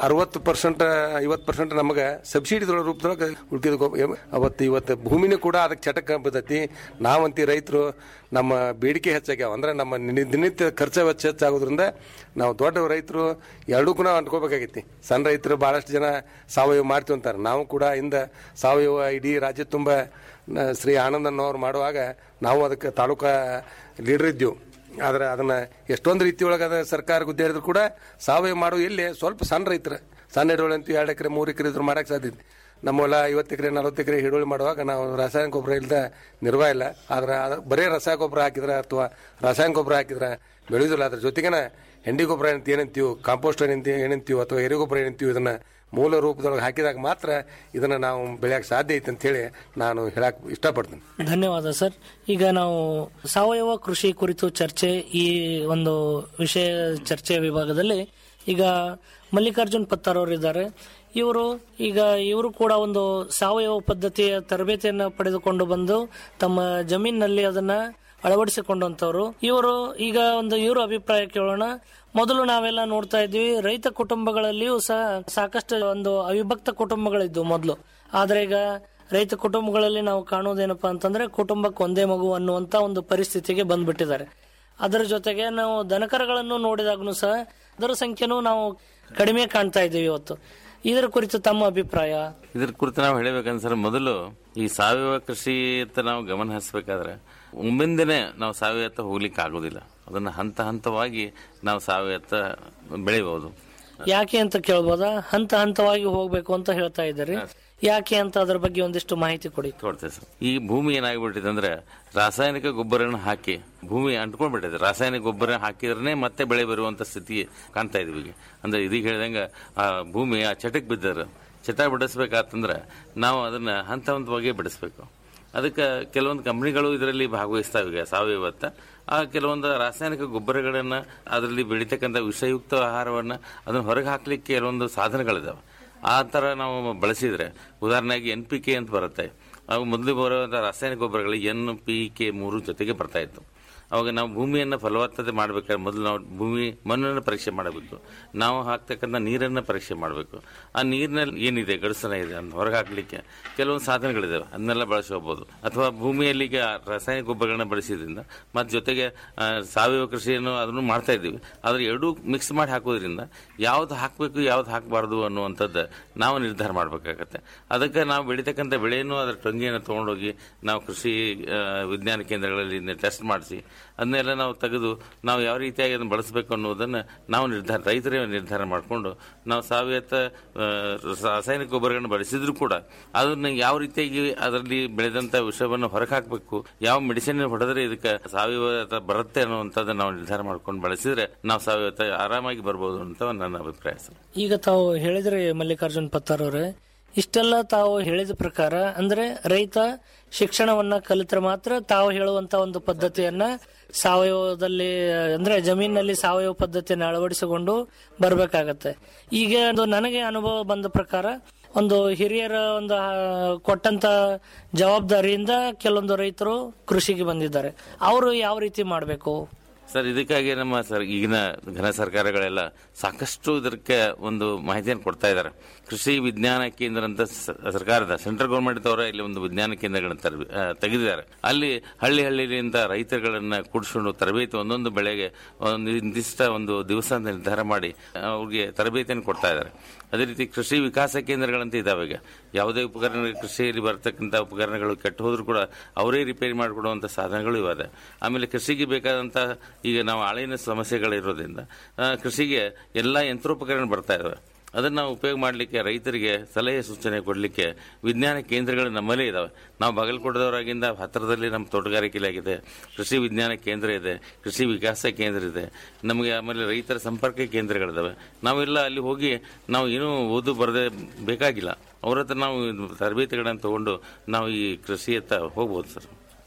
ಅರವತ್ತು ಪರ್ಸೆಂಟ್ ಐವತ್ತು ಪರ್ಸೆಂಟ್ ನಮಗೆ ಸಬ್ಸಿಡಿ ರೂಪದೊಳಗೆ ಉಳ್ಕಿದ ಗೊ- ಅವತ್ತು ಇವತ್ತು ಭೂಮಿನೂ ಕೂಡ ಅದಕ್ಕೆ ಚಟಕ ಬಿದ್ದೈತಿ ನಾವಂತಿ ರೈತರು ನಮ್ಮ ಬೇಡಿಕೆ ಹೆಚ್ಚಾಗ್ಯಾವ ಅಂದ್ರೆ ನಮ್ಮ ನಿ- ದಿನನಿತ್ಯ ಖರ್ಚು ವೆಚ್ಚ ಹೆಚ್ಚಾಗೋದ್ರಿಂದ ನಾವು ದೊಡ್ಡ ರೈತರು ಎರಡಕ್ಕೂ ನಾವು ಅಂಟ್ಕೋಬೇಕಾಗೈತಿ ಸಣ್ಣ ರೈತರು ಭಾಳಷ್ಟು ಜನ ಸಾವಯವ ಮಾಡ್ತೀವಿ ಅಂತಾರೆ ನಾವು ಕೂಡ ಇಂದ ಸಾವಯವ ಇಡೀ ರಾಜ್ಯ ತುಂಬ ನ- ಶ್ರೀ ಆನಂದಣ್ಣವ್ರು ಮಾಡುವಾಗ ನಾವು ಅದಕ್ಕೆ ತಾಲೂಕಾ ಲೀಡರ್ ಇದ್ದೆವು ಆದ್ರೆ ಅದನ್ನ ಎಷ್ಟೊಂದು ರೀತಿಯೊಳಗೆ ಅದ ಸರ್ಕಾರ ಗುದ್ದೆ ಹಿಡಿದ್ರು ಕೂಡ ಸಾವಯವ ಮಾಡೋ ಎಲ್ಲಿ ಸ್ವಲ್ಪ ಸಣ್ಣ ರೈತರ ಸಣ್ಣ ಹಿಡುವಳಿ ಅಂತ ಎರಡು ಎಕರೆ ಮೂರು ಎಕರೆ ಇದ್ರು ಮಾಡಕ್ಕೆ ಸಾಧ್ಯ ಇದೆ. ನಮ್ಮ ಹೊಲ ಐವತ್ತು ಎಕರೆ ನಲವತ್ತು ಎಕರೆ ಹಿಡುವಳಿ ಮಾಡುವಾಗ ನಾವು ರಾಸಾಯನಿಕ ಗೊಬ್ಬರ ಇಲ್ಲದ ನಿರ್ವಾಹ ಇಲ್ಲ ಆದ್ರೆ ಅದ ಬರೀ ರಸಾಯನ ಗೊಬ್ಬರ ಹಾಕಿದ್ರೆ ಅಥವಾ ರಾಸಾಯನಿಕ ಗೊಬ್ಬರ ಹಾಕಿದ್ರೆ ಬೆಳೆಯೋದಿಲ್ಲ ಅದ್ರ ಜೊತೆಗೇನ ಹೆಂಡಿ ಗೊಬ್ಬರ ಏನಂತ ಏನಂತೀವಿ ಕಾಂಪೋಸ್ಟ್ ಏನಂತ ಏನಂತೀವಿ ಅಥವಾ ಎರೆ ಗೊಬ್ಬರ ಏನಂತೀವಿ ಇದನ್ನ ಮೂಲ ರೂಪದೊಳಗೆ ಹಾಕಿದಾಗ ಮಾತ್ರ ಇದನ್ನ ನಾವು ಬೆಳೆಯಕ್ಕೆ ಸಾಧ್ಯ ಐತೆ ಅಂತ ಹೇಳಿ ನಾನು ಹೇಳಕ್ ಇಷ್ಟಪಡ್ತೀನಿ ಧನ್ಯವಾದ ಸರ್ ಈಗ ನಾವು ಸಾವಯವ ಕೃಷಿ ಕುರಿತು ಚರ್ಚೆ ಈ ಒಂದು ವಿಷಯ ಚರ್ಚೆ ವಿಭಾಗದಲ್ಲಿ ಈಗ ಮಲ್ಲಿಕಾರ್ಜುನ್ ಪತ್ತಾರ್ ಅವರು ಇದ್ದಾರೆ ಇವರು ಈಗ ಇವರು ಕೂಡ ಒಂದು ಸಾವಯವ ಪದ್ಧತಿಯ ತರಬೇತಿಯನ್ನು ಪಡೆದುಕೊಂಡು ಬಂದು ತಮ್ಮ ಜಮೀನಿನಲ್ಲಿ ಅದನ್ನ ಅಳವಡಿಸಿಕೊಂಡಂತವ್ರು ಇವರು ಈಗ ಒಂದು ಇವರು ಅಭಿಪ್ರಾಯ ಕೇಳೋಣ ಮೊದಲು ನಾವೆಲ್ಲ ನೋಡ್ತಾ ಇದ್ವಿ ರೈತ ಕುಟುಂಬಗಳಲ್ಲಿಯೂ ಸಹ ಸಾಕಷ್ಟು ಒಂದು ಅವಿಭಕ್ತ ಕುಟುಂಬಗಳಿದ್ವು ಮೊದಲು ಆದ್ರೆ ಈಗ ರೈತ ಕುಟುಂಬಗಳಲ್ಲಿ ನಾವು ಕಾಣೋದೇನಪ್ಪಾ ಅಂತಂದ್ರೆ ಕುಟುಂಬಕ್ಕೆ ಒಂದೇ ಮಗು ಅನ್ನುವಂತ ಒಂದು ಪರಿಸ್ಥಿತಿಗೆ ಬಂದ್ಬಿಟ್ಟಿದ್ದಾರೆ ಅದರ ಜೊತೆಗೆ ನಾವು ದನಕರಗಳನ್ನು ನೋಡಿದಾಗನು ಸಹ ಅದರ ಸಂಖ್ಯೆನೂ ನಾವು ಕಡಿಮೆ ಕಾಣ್ತಾ ಇದ್ದೀವಿ ಇವತ್ತು ಇದರ ಕುರಿತು ತಮ್ಮ ಅಭಿಪ್ರಾಯ ಇದ್ರ ಕುರಿತು ನಾವು ಹೇಳಬೇಕಂದ್ರೆ ಮೊದಲು ಈ ಸಾವಯವ ಕೃಷಿ ಅಂತ ನಾವು ಗಮನ ಹರಿಸಬೇಕಾದ್ರೆ ಒಮ್ಮಿಂದನೇ ನಾವು ಸಾವಯವತ್ತ ಹೋಗ್ಲಿಕ್ಕೆ ಆಗೋದಿಲ್ಲ ಅದನ್ನ ಹಂತ ಹಂತವಾಗಿ ನಾವು ಸಾವಯವತ್ತ ಬೆಳಿಬಹುದು ಯಾಕೆ ಅಂತ ಕೇಳ್ಬೋದಾ ಹಂತ ಹಂತವಾಗಿ ಹೋಗ್ಬೇಕು ಅಂತ ಹೇಳ್ತಾ ಇದ್ದಾರೆ ಯಾಕೆ ಅಂತ ಅದ್ರ ಬಗ್ಗೆ ಒಂದಿಷ್ಟು ಮಾಹಿತಿ ಕೊಡಿ ಕೊಡ್ತೇವೆ ಸರ್ ಈ ಭೂಮಿ ಏನಾಗ್ಬಿಟ್ಟಿದೆ ಅಂದ್ರೆ ರಾಸಾಯನಿಕ ಗೊಬ್ಬರನ ಹಾಕಿ ಭೂಮಿ ಅಂಟ್ಕೊಂಡ್ಬಿಟ್ಟಿದೆ ರಾಸಾಯನಿಕ ಗೊಬ್ಬರ ಹಾಕಿದ್ರೆ ಮತ್ತೆ ಬೆಳೆ ಬರುವಂತ ಸ್ಥಿತಿ ಕಾಣ್ತಾ ಇದೀವಿ ಈಗ ಅಂದ್ರೆ ಇದೀಗ ಹೇಳ್ದಂಗ ಆ ಭೂಮಿ ಆ ಚಟಕ್ ಬಿದ್ದಾರ ಚಟ ಬಿಡಿಸ್ಬೇಕಾತಂದ್ರೆ ನಾವು ಅದನ್ನ ಹಂತ ಹಂತವಾಗಿ ಬಿಡಿಸ್ಬೇಕು ಅದಕ್ಕೆ ಕೆಲವೊಂದು ಕಂಪ್ನಿಗಳು ಇದರಲ್ಲಿ ಭಾಗವಹಿಸ್ತಾವೆ ಈಗ ಸಾವಯವತ್ತ ಆ ಕೆಲವೊಂದು ರಾಸಾಯನಿಕ ಗೊಬ್ಬರಗಳನ್ನ ಅದರಲ್ಲಿ ಬೆಳೀತಕ್ಕಂಥ ವಿಷಯುಕ್ತ ಆಹಾರವನ್ನ ಅದನ್ನ ಹೊರಗೆ ಹಾಕ್ಲಿಕ್ಕೆ ಕೆಲವೊಂದು ಸಾಧನಗಳಿದಾವೆ ಆ ಥರ ನಾವು ಬಳಸಿದ್ರೆ ಉದಾಹರಣೆಗೆ ಎನ್ ಪಿ ಕೆ ಅಂತ ಬರುತ್ತೆ ಅವು ಮೊದಲು ಬರುವಂಥ ರಾಸಾಯನಿಕ ಗೊಬ್ಬರಗಳು ಎನ್ ಪಿ ಕೆ ಮೂರು ಜೊತೆಗೆ ಬರ್ತಾ ಇತ್ತು ಅವಾಗ ನಾವು ಭೂಮಿಯನ್ನು ಫಲವತ್ತತೆ ಮಾಡಬೇಕಾದ್ರೆ ಮೊದಲು ನಾವು ಭೂಮಿ ಮಣ್ಣನ್ನು ಪರೀಕ್ಷೆ ಮಾಡಬೇಕು ನಾವು ಹಾಕ್ತಕ್ಕಂಥ ನೀರನ್ನು ಪರೀಕ್ಷೆ ಮಾಡಬೇಕು ಆ ನೀರಿನಲ್ಲಿ ಏನಿದೆ ಗಡಸನ ಇದೆ ಅಂತ ಹೊರಗೆ ಹಾಕ್ಲಿಕ್ಕೆ ಕೆಲವೊಂದು ಸಾಧನಗಳಿದಾವೆ ಅದನ್ನೆಲ್ಲ ಬಳಸ್ಕೋಬಹುದು ಅಥವಾ ಭೂಮಿಯಲ್ಲಿ ಈಗ ರಾಸಾಯನಿಕ ಗೊಬ್ಬರಗಳನ್ನ ಬಳಸಿದ್ರಿಂದ ಮತ್ತು ಜೊತೆಗೆ ಆ, ಸಾವಯವ ಕೃಷಿಯನ್ನು ಅದನ್ನು ಮಾಡ್ತಾ ಇದ್ದೀವಿ ಆದ್ರೆ ಎರಡೂ ಮಿಕ್ಸ್ ಮಾಡಿ ಹಾಕೋದ್ರಿಂದ ಯಾವ್ದು ಹಾಕಬೇಕು ಯಾವ್ದು ಹಾಕಬಾರ್ದು ಅನ್ನುವಂಥದ್ದು ನಾವು ನಿರ್ಧಾರ ಮಾಡಬೇಕಾಗತ್ತೆ ಅದಕ್ಕೆ ನಾವು ಬೆಳೀತಕ್ಕಂಥ ಬೆಳೆಯನ್ನು ಅದರ ಟೊಂಗಿಯನ್ನು ತೊಗೊಂಡೋಗಿ ನಾವು ಕೃಷಿ ಆ, ವಿಜ್ಞಾನ ಕೇಂದ್ರಗಳಲ್ಲಿ ಟೆಸ್ಟ್ ಮಾಡಿಸಿ ಅದನ್ನೆಲ್ಲ ನಾವು ತೆಗೆದು ನಾವು ಯಾವ ರೀತಿಯಾಗಿ ಅದನ್ನು ಬಳಸಬೇಕು ಅನ್ನೋದನ್ನು ನಾವು ನಿರ್ಧಾರ ರೈತರೇ ನಿರ್ಧಾರ ಮಾಡಿಕೊಂಡು ನಾವು ಸಾವಯವ ಆ, ರಾಸಾಯನಿಕ ಗೊಬ್ಬರಗಳನ್ನು ಬಳಸಿದ್ರು ಕೂಡ ಅದನ್ನ ಯಾವ ರೀತಿಯಾಗಿ ಅದರಲ್ಲಿ ಬೆಳೆದಂತ ವಿಷವನ್ನು ಹೊರಗೆ ಹಾಕಬೇಕು ಯಾವ ಮೆಡಿಸಿನ್ ಹೊಡೆದ್ರೆ ಇದಕ್ಕೆ ಸಾವಯವ ಅಥವಾ ಬರುತ್ತೆ ಅನ್ನುವಂಥದ್ದು ನಾವು ನಿರ್ಧಾರ ಮಾಡ್ಕೊಂಡು ಬಳಸಿದ್ರೆ ನಾವು ಸಾವಯವ ಆರಾಮಾಗಿ ಬರ್ಬೋದು ಅಂತ ನನ್ನ ಅಭಿಪ್ರಾಯ ಸರ್ ಈಗ ತಾವು ಹೇಳಿದ್ರಿ ಮಲ್ಲಿಕಾರ್ಜುನ್ ಪತ್ತಾರ್ ಅವರೇ ಇಷ್ಟೆಲ್ಲ ತಾವು ಹೇಳಿದ ಪ್ರಕಾರ ಅಂದ್ರೆ ರೈತ ಶಿಕ್ಷಣವನ್ನ ಕಲಿತ್ರೆ ಮಾತ್ರ ತಾವು ಹೇಳುವಂತ ಒಂದು ಪದ್ಧತಿಯನ್ನ ಸಾವಯವದಲ್ಲಿ ಅಂದ್ರೆ ಜಮೀನಿನಲ್ಲಿ ಸಾವಯವ ಪದ್ಧತಿಯನ್ನು ಅಳವಡಿಸಿಕೊಂಡು ಬರಬೇಕಾಗತ್ತೆ ಈಗ ಒಂದು ನನಗೆ ಅನುಭವ ಬಂದ ಪ್ರಕಾರ ಒಂದು ಹಿರಿಯರ ಒಂದು ಆ, ಕೊಟ್ಟಂತ ಜವಾಬ್ದಾರಿಯಿಂದ ಕೆಲವೊಂದು ರೈತರು ಕೃಷಿಗೆ ಬಂದಿದ್ದಾರೆ ಅವರು ಯಾವ ರೀತಿ ಮಾಡಬೇಕು ಸರ್ ಇದಕ್ಕಾಗಿ ನಮ್ಮ ಸರ್ ಈಗಿನ ಘನ ಸರ್ಕಾರಗಳೆಲ್ಲ ಸಾಕಷ್ಟು ಇದಕ್ಕೆ ಒಂದು ಮಾಹಿತಿಯನ್ನು ಕೊಡ್ತಾ ಇದ್ದಾರೆ ಕೃಷಿ ವಿಜ್ಞಾನ ಕೇಂದ್ರ ಅಂತ ಸ- ಸರ್ಕಾರದ ಸೆಂಟ್ರಲ್ ಗೌರ್ಮೆಂಟ್ ಅವರ ಇಲ್ಲಿ ಒಂದು ವಿಜ್ಞಾನ ಕೇಂದ್ರಗಳನ್ನ ತರ- ಆ, ತೆಗೆದಿದ್ದಾರೆ ಅಲ್ಲಿ ಹಳ್ಳಿ ಹಳ್ಳಿಯಿಂದ ರೈತರುಗಳನ್ನ ಕೂಡಿಸ್ಕೊಂಡು ತರಬೇತಿ ಒಂದೊಂದು ಬೆಳೆಗೆ ಒಂದು ನಿರ್ದಿಷ್ಟ ಒಂದು ದಿವಸ ಅಂತ ನಿರ್ಧಾರ ಮಾಡಿ ಆ, ಅವ್ರಿಗೆ ತರಬೇತಿಯನ್ನು ಕೊಡ್ತಾ ಇದ್ದಾರೆ ಅದೇ ರೀತಿ ಕೃಷಿ ವಿಕಾಸ ಕೇಂದ್ರಗಳಂತ ಇದಾವೆ ಈಗ ಯಾವುದೇ ಉಪಕರಣ ಕೃಷಿಯಲ್ಲಿ ಬರ್ತಕ್ಕಂಥ ಉಪಕರಣಗಳು ಕೆಟ್ಟು ಹೋದ್ರೂ ಕೂಡ ಅವರೇ ರಿಪೇರಿ ಮಾಡಿಕೊಡುವಂಥ ಸಾಧನಗಳು ಇವೆ ಆಮೇಲೆ ಕೃಷಿಗೆ ಬೇಕಾದಂಥ ಈಗ ನಾವು ಆಳಿನ ಸಮಸ್ಯೆಗಳಿರೋದ್ರಿಂದ ಆ, ಕೃಷಿಗೆ ಎಲ್ಲ ಯಂತ್ರೋಪಕರಣ ಬರ್ತಾ ಇದಾವೆ ಅದನ್ನು ನಾವು ಉಪಯೋಗ ಮಾಡಲಿಕ್ಕೆ ರೈತರಿಗೆ ಸಲಹೆ ಸೂಚನೆ ಕೊಡಲಿಕ್ಕೆ ವಿಜ್ಞಾನ ಕೇಂದ್ರಗಳು ನಮ್ಮಲ್ಲೇ ಇದಾವೆ ನಾವು ಬಾಗಲಕೋಟದವರಾಗಿಂದ ಹತ್ತಿರದಲ್ಲಿ ನಮ್ಮ ತೋಟಗಾರಿಕೆ ಇಲಾಖೆ ಕೃಷಿ ವಿಜ್ಞಾನ ಕೇಂದ್ರ ಇದೆ ಕೃಷಿ ವಿಕಾಸ ಕೇಂದ್ರ ಇದೆ ನಮಗೆ ಆಮೇಲೆ ರೈತರ ಸಂಪರ್ಕ ಕೇಂದ್ರಗಳಿದಾವೆ ನಾವೆಲ್ಲ ಅಲ್ಲಿ ಹೋಗಿ ನಾವು ಏನೂ ಓದು ಬರದೆ ಬೇಕಾಗಿಲ್ಲ ಅವ್ರ ಹತ್ರ ನಾವು ತರಬೇತಿಗಳನ್ನು ತಗೊಂಡು ನಾವು ಈ ಕೃಷಿಯತ್ತ ಹೋಗ್ಬೋದು ಸರ್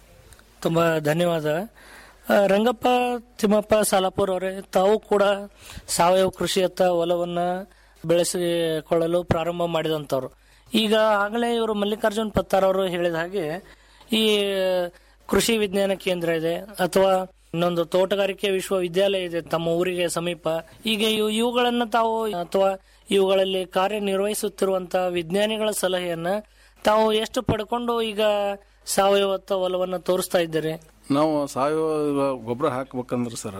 ತುಂಬಾ ಧನ್ಯವಾದ ಆ, ರಂಗಪ್ಪ ತಿಮ್ಮಪ್ಪ ಸಾಲಾಪುರ್ ಅವರೇ ತಾವು ಕೂಡ ಸಾವಯವ ಕೃಷಿಯತ್ತ ಒಲವನ್ನ ಬೆಳೆಸಿಕೊಳ್ಳಲು ಪ್ರಾರಂಭ ಮಾಡಿದಂಥವ್ರು ಈಗ ಆಗಲೇ ಇವರು ಮಲ್ಲಿಕಾರ್ಜುನ್ ಪತ್ತಾರ್ ಅವರು ಹೇಳಿದ ಹಾಗೆ ಈ ಕೃಷಿ ವಿಜ್ಞಾನ ಕೇಂದ್ರ ಇದೆ ಅಥವಾ ಇನ್ನೊಂದು ತೋಟಗಾರಿಕೆ ವಿಶ್ವವಿದ್ಯಾಲಯ ಇದೆ ತಮ್ಮ ಊರಿಗೆ ಸಮೀಪ ಈಗ ಇವು ಇವುಗಳನ್ನ ತಾವು ಅಥವಾ ಇವುಗಳಲ್ಲಿ ಕಾರ್ಯನಿರ್ವಹಿಸುತ್ತಿರುವಂತಹ ವಿಜ್ಞಾನಿಗಳ ಸಲಹೆಯನ್ನ ತಾವು ಎಷ್ಟು ಪಡ್ಕೊಂಡು ಈಗ ಸಾವಯವತ್ತ ಒಲವನ್ನ ತೋರಿಸ್ತಾ ಇದ್ದೀರಿ ನಾವು ಸಾವಯವ ಗೊಬ್ಬರ ಹಾಕ್ಬೇಕಂದ್ರೆ ಸರ್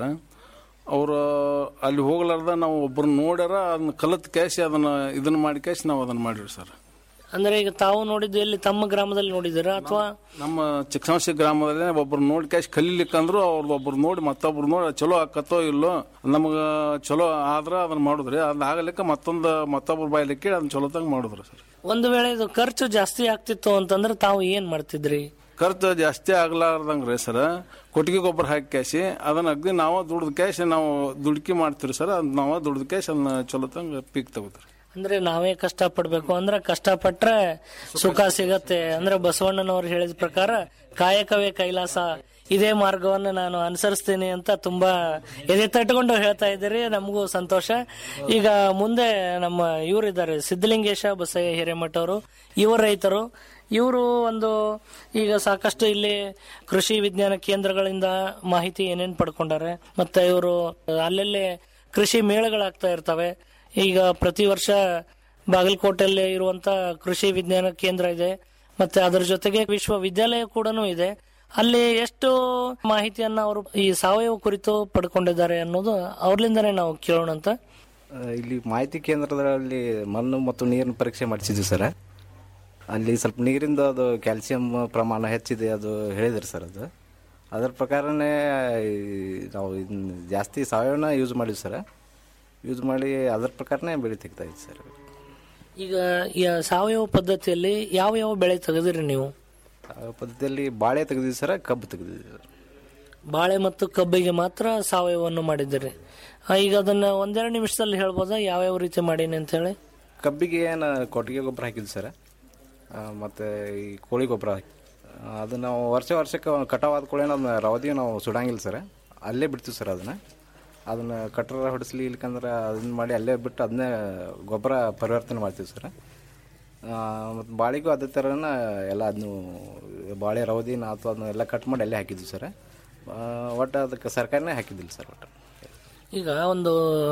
ಅವರು ಅಲ್ಲಿ ಹೋಗ್ಲಾರ್ದ ನಾವು ಒಬ್ಬರನ್ನ ನೋಡ್ಯಾರ ಅದನ್ನ ಕಲತ್ ಕ್ಯಾಶ್ ಅದನ್ನ ಇದನ್ನ ಮಾಡಿ ಕ್ಯಾಶ್ ನಾವು ಅದನ್ನ ಮಾಡಿವಿ ಸರ್ ಅಂದ್ರೆ ಈಗ ತಾವು ನೋಡಿದ್ದು ಎಲ್ಲಿ ತಮ್ಮ ಗ್ರಾಮದಲ್ಲಿ ನೋಡಿದ್ದೀರಾ ಅಥವಾ ನಮ್ಮ ಚಿಕ್ಕಸಂಶಿ ಗ್ರಾಮದಲ್ಲಿ ಒಬ್ರು ನೋಡಿ ಕ್ಯಾಶ್ ಕಲೀಲಿಕ್ಕಂದ್ರು ಅವ್ರದ್ದು ಒಬ್ರು ನೋಡಿ ಮತ್ತೊಬ್ರು ನೋಡಿ ಚಲೋ ಆಕತ್ತೋ ಇಲ್ಲೋ ನಮಗ ಚಲೋ ಆದ್ರ ಅದನ್ನ ಮಾಡುದ್ರಿ ಅದ್ ಆಗಲಿಕ್ಕ ಮತ್ತೊಂದು ಮತ್ತೊಬ್ರು ಬಾಯ್ಲಿಕ್ಕೆ ಅದನ್ನ ಚಲೋತಂಗ್ ಮಾಡುದ್ರಿ ಸರ್ ಒಂದು ವೇಳೆ ಇದು ಖರ್ಚು ಜಾಸ್ತಿ ಆಗ್ತಿತ್ತು ಅಂತಂದ್ರೆ ತಾವು ಏನ್ ಮಾಡ್ತಿದ್ರಿ ಖರ್ಚು ಜಾಸ್ತಿ ಆಗ್ಲಾರ್ದಂಗ್ರಿ ಸರ್ ಕೊಟ್ಟಿಗೆ ಗೊಬ್ಬರ ಹಾಕಿ ಕ್ಯಾಶಿ ಅದನ್ನ ಅಗ್ದಿ ನಾವು ದುಡ್ದು ಕ್ಯಾಶ್ ನಾವು ದುಡ್ಕಿ ಮಾಡ್ತೀವಿ ಸರ್ ಅದ್ ನಾವು ದುಡ್ದು ಕ್ಯಾಶ್ ಅದನ್ನ ಚಲೋತಂಗ್ ಪೀಕ್ ತಗೋತೀವಿ ಅಂದ್ರೆ ನಾವೇ ಕಷ್ಟ ಪಡ್ಬೇಕು ಅಂದ್ರೆ ಕಷ್ಟಪಟ್ರೆ ಸುಖ ಸಿಗತ್ತೆ ಅಂದ್ರೆ ಬಸವಣ್ಣನವರು ಹೇಳಿದ ಪ್ರಕಾರ ಕಾಯಕವೇ ಕೈಲಾಸ ಇದೇ ಮಾರ್ಗವನ್ನು ನಾನು ಅನುಸರಿಸ್ತೀನಿ ಅಂತ ತುಂಬಾ ಎದೆ ತಟ್ಕೊಂಡು ಹೇಳ್ತಾ ಇದ್ದೀರಿ ನಮಗೂ ಸಂತೋಷ ಈಗ ಮುಂದೆ ನಮ್ಮ ಇವರಿದ್ದಾರೆ ಸಿದ್ದಲಿಂಗೇಶ ಬಸಯ್ಯ ಹಿರೇಮಠ ಅವರು ಯುವ ರೈತರು ಇವರು ಒಂದು ಈಗ ಸಾಕಷ್ಟು ಇಲ್ಲಿ ಕೃಷಿ ವಿಜ್ಞಾನ ಕೇಂದ್ರಗಳಿಂದ ಮಾಹಿತಿ ಏನೇನ್ ಪಡ್ಕೊಂಡಾರೆ ಮತ್ತೆ ಇವರು ಅಲ್ಲಲ್ಲೇ ಕೃಷಿ ಮೇಳಗಳಾಗ್ತಾ ಇರ್ತವೆ ಈಗ ಪ್ರತಿ ವರ್ಷ ಬಾಗಲಕೋಟೆಯಲ್ಲಿ ಇರುವಂತ ಕೃಷಿ ವಿಜ್ಞಾನ ಕೇಂದ್ರ ಇದೆ ಮತ್ತೆ ಅದರ ಜೊತೆಗೆ ವಿಶ್ವವಿದ್ಯಾಲಯ ಕೂಡ ಇದೆ ಅಲ್ಲಿ ಎಷ್ಟು ಮಾಹಿತಿಯನ್ನ ಅವರು ಈ ಸಾವಯವ ಕುರಿತು ಪಡ್ಕೊಂಡಿದ್ದಾರೆ ಅನ್ನೋದು ಅವ್ರಲಿಂದನೇ ನಾವು ಕೇಳೋಣ ಅಂತ ಆ, ಇಲ್ಲಿ ಮಾಹಿತಿ ಕೇಂದ್ರದಲ್ಲಿ ಮಣ್ಣು ಮತ್ತು ನೀರಿನ ಪರೀಕ್ಷೆ ಮಾಡಿಸಿದ್ವಿ ಸರ್ ಅಲ್ಲಿ ಸ್ವಲ್ಪ ನೀರಿಂದ ಅದು ಕ್ಯಾಲ್ಸಿಯಂ ಪ್ರಮಾಣ ಹೆಚ್ಚಿದೆ ಅದು ಹೇಳಿದ್ರು ಸರ್ ಅದು ಅದರ ಪ್ರಕಾರನೇ ಈ ನಾವು ಇದನ್ನ ಜಾಸ್ತಿ ಸಾವಯವನ ಯೂಸ್ ಮಾಡಿವಿ ಸರ್ ಯೂಸ್ ಮಾಡಿ ಅದರ ಪ್ರಕಾರನೇ ಬೆಳೆ ತೆಗ್ತಾ ಇದ್ವಿ ಸರ್ ಈಗ ಈ ಸಾವಯವ ಪದ್ಧತಿಯಲ್ಲಿ ಯಾವ ಯಾವ ಬೆಳೆ ತೆಗೆದಿರಿ ನೀವು ಸಾವಯವ ಪದ್ಧತಿಯಲ್ಲಿ ಬಾಳೆ ತೆಗೆದಿದ್ವಿ ಸರ್ ಕಬ್ಬು ತೆಗೆದಿದ್ವಿ ಸರ್ ಬಾಳೆ ಮತ್ತು ಕಬ್ಬಿಗೆ ಮಾತ್ರ ಸಾವಯವವನ್ನು ಮಾಡಿದ್ದೀರಿ ಆ, ಈಗ ಅದನ್ನ ಒಂದೆರಡು ನಿಮಿಷದಲ್ಲಿ ಹೇಳ್ಬೋದಾ ಯಾವ್ಯಾವ ರೀತಿ ಮಾಡೀನಿ ಅಂತ ಹೇಳಿ ಕಬ್ಬಿಗೆ ಏನು ಕೊಟ್ಟಿಗೆ ಗೊಬ್ಬರ ಹಾಕಿದ್ವಿ ಸರ್ ಆ, ಮತ್ತೆ ಈ ಕೋಳಿ ಗೊಬ್ಬರ ಹಾಕಿ ಆ, ಅದು ನಾವು ವರ್ಷ ವರ್ಷಕ್ಕೆ ಕಟಾವಾದ ಕೋಳಿ ಅದನ್ನ ರವದಿ ನಾವು ಸುಡಂಗಿಲ್ಲ ಸರ್ ಅಲ್ಲೇ ಬಿಡ್ತೀವಿ ಸರ್ ಅದನ್ನ ಅದನ್ನ ಕಟ್ಟರ ಹೊಡಿಸ್ಲಿ ಇಲ್ಕಂದ್ರೆ ಅದನ್ನ ಮಾಡಿ ಅಲ್ಲೇ ಬಿಟ್ಟು ಅದನ್ನೇ ಗೊಬ್ಬರ ಪರಿವರ್ತನೆ ಮಾಡ್ತೀವಿ ಸರ್ ಮತ್ತು ಬಾಳೆಗೂ ಅದೇ ಥರನ ಎಲ್ಲ ಅದನ್ನು ಬಾಳೆ ರವದಿನ ಅಥವಾ ಅದನ್ನ ಎಲ್ಲ ಕಟ್ ಮಾಡಿ ಅಲ್ಲೇ ಹಾಕಿದ್ವಿ ಸರ್ ಒಟ್ಟು ಅದಕ್ಕೆ ಸರ್ಕಾರನೇ ಹಾಕಿದ್ದಿಲ್ಲ ಸರ್ ಒಟ್ಟು ಈಗ ಒಂದು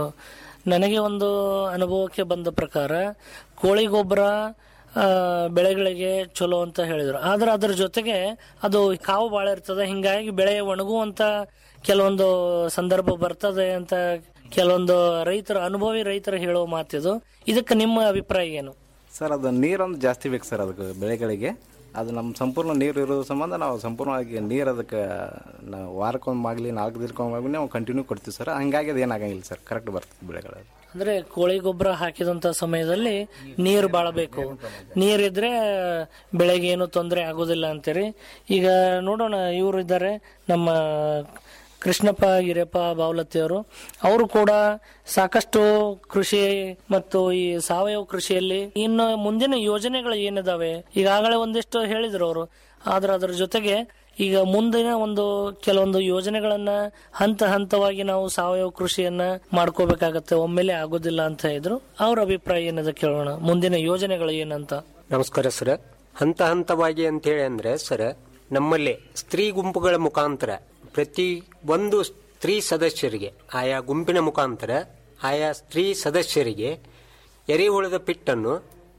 ನನಗೆ ಒಂದು ಅನುಭವಕ್ಕೆ ಬಂದ ಪ್ರಕಾರ ಕೋಳಿ ಗೊಬ್ಬರ ಆ, ಬೆಳೆಗಳಿಗೆ ಚಲೋ ಅಂತ ಹೇಳಿದ್ರು ಆದ್ರೆ ಅದ್ರ ಜೊತೆಗೆ ಅದು ಕಾವು ಬಾಳ ಇರ್ತದೆ ಹಿಂಗಾಗಿ ಬೆಳೆ ಒಣಗುವಂತ ಕೆಲವೊಂದು ಸಂದರ್ಭ ಬರ್ತದೆ ಅಂತ ಕೆಲವೊಂದು ರೈತರ ಅನುಭವಿ ರೈತರು ಹೇಳೋ ಮಾತಿದು ಇದಕ್ಕೆ ನಿಮ್ಮ ಅಭಿಪ್ರಾಯ ಏನು ಸರ್ ಅದು ನೀರೊಂದು ಜಾಸ್ತಿ ಬೇಕು ಸರ್ ಅದಕ್ಕೆ ಬೆಳೆಗಳಿಗೆ ಅದು ನಮ್ಮ ಸಂಪೂರ್ಣ ನೀರು ಇರೋ ಸಂಬಂಧ ನಾವು ಸಂಪೂರ್ಣವಾಗಿ ನೀರು ಅದಕ್ಕೆ ನಾವು ವಾರಕ್ಕೊಮ್ಮಾಗಲಿ ನಾಲ್ಕು ದಿನಕ್ಕೊಮ್ಮಾಗಲಿ ನಾವು ಕಂಟಿನ್ಯೂ ಕೊಡ್ತೀವಿ ಸರ್ ಹಂಗಾಗಿ ಅದು ಏನಾಗಂಗಿಲ್ಲ ಸರ್ ಕರೆಕ್ಟ್ ಬರ್ತದೆ ಬೆಳೆಗಳು ಅಂದ್ರೆ ಕೋಳಿ ಗೊಬ್ಬರ ಹಾಕಿದಂತ ಸಮಯದಲ್ಲಿ ನೀರು ಬಾಳ ಬೇಕು ನೀರಿದ್ರೆ ಬೆಳೆಗೆ ಏನು ತೊಂದರೆ ಆಗೋದಿಲ್ಲ ಅಂತೀರಿ ಈಗ ನೋಡೋಣ ಇವರು ಇದ್ದಾರೆ ನಮ್ಮ ಕೃಷ್ಣಪ್ಪ ಹಿರೇಪ್ಪ ಬಾವಲತ್ತಿ ಅವರು ಅವರು ಕೂಡ ಸಾಕಷ್ಟು ಕೃಷಿ ಮತ್ತು ಈ ಸಾವಯವ ಕೃಷಿಯಲ್ಲಿ ಇನ್ನು ಮುಂದಿನ ಯೋಜನೆಗಳು ಏನಿದಾವೆ ಈಗಾಗಲೇ ಒಂದಿಷ್ಟು ಹೇಳಿದ್ರು ಅವರು ಆದ್ರೆ ಅದರ ಜೊತೆಗೆ ಈಗ ಮುಂದಿನ ಒಂದು ಕೆಲವೊಂದು ಯೋಜನೆಗಳನ್ನ ಹಂತ ಹಂತವಾಗಿ ನಾವು ಸಾವಯವ ಕೃಷಿಯನ್ನ ಮಾಡ್ಕೋಬೇಕಾಗತ್ತೆ ಒಮ್ಮೆಲೆ ಆಗೋದಿಲ್ಲ ಅಂತ ಇದ್ರು ಅವ್ರ ಅಭಿಪ್ರಾಯ ಏನಿದೆ ಕೇಳೋಣ ಮುಂದಿನ ಯೋಜನೆಗಳು ಏನಂತ ನಮಸ್ಕಾರ ಸರ್ ಹಂತ ಹಂತವಾಗಿ ಅಂತ ಹೇಳಿ ಅಂದ್ರೆ ಸರ್ ನಮ್ಮಲ್ಲಿ ಸ್ತ್ರೀ ಗುಂಪುಗಳ ಮುಖಾಂತರ ಪ್ರತಿ ಒಂದು ಸ್ತ್ರೀ ಸದಸ್ಯರಿಗೆ ಆಯಾ ಗುಂಪಿನ ಮುಖಾಂತರ ಆಯಾ ಸ್ತ್ರೀ ಸದಸ್ಯರಿಗೆ ಎರೆಹುಳದ ಪಿಟ್ಟನ್ನು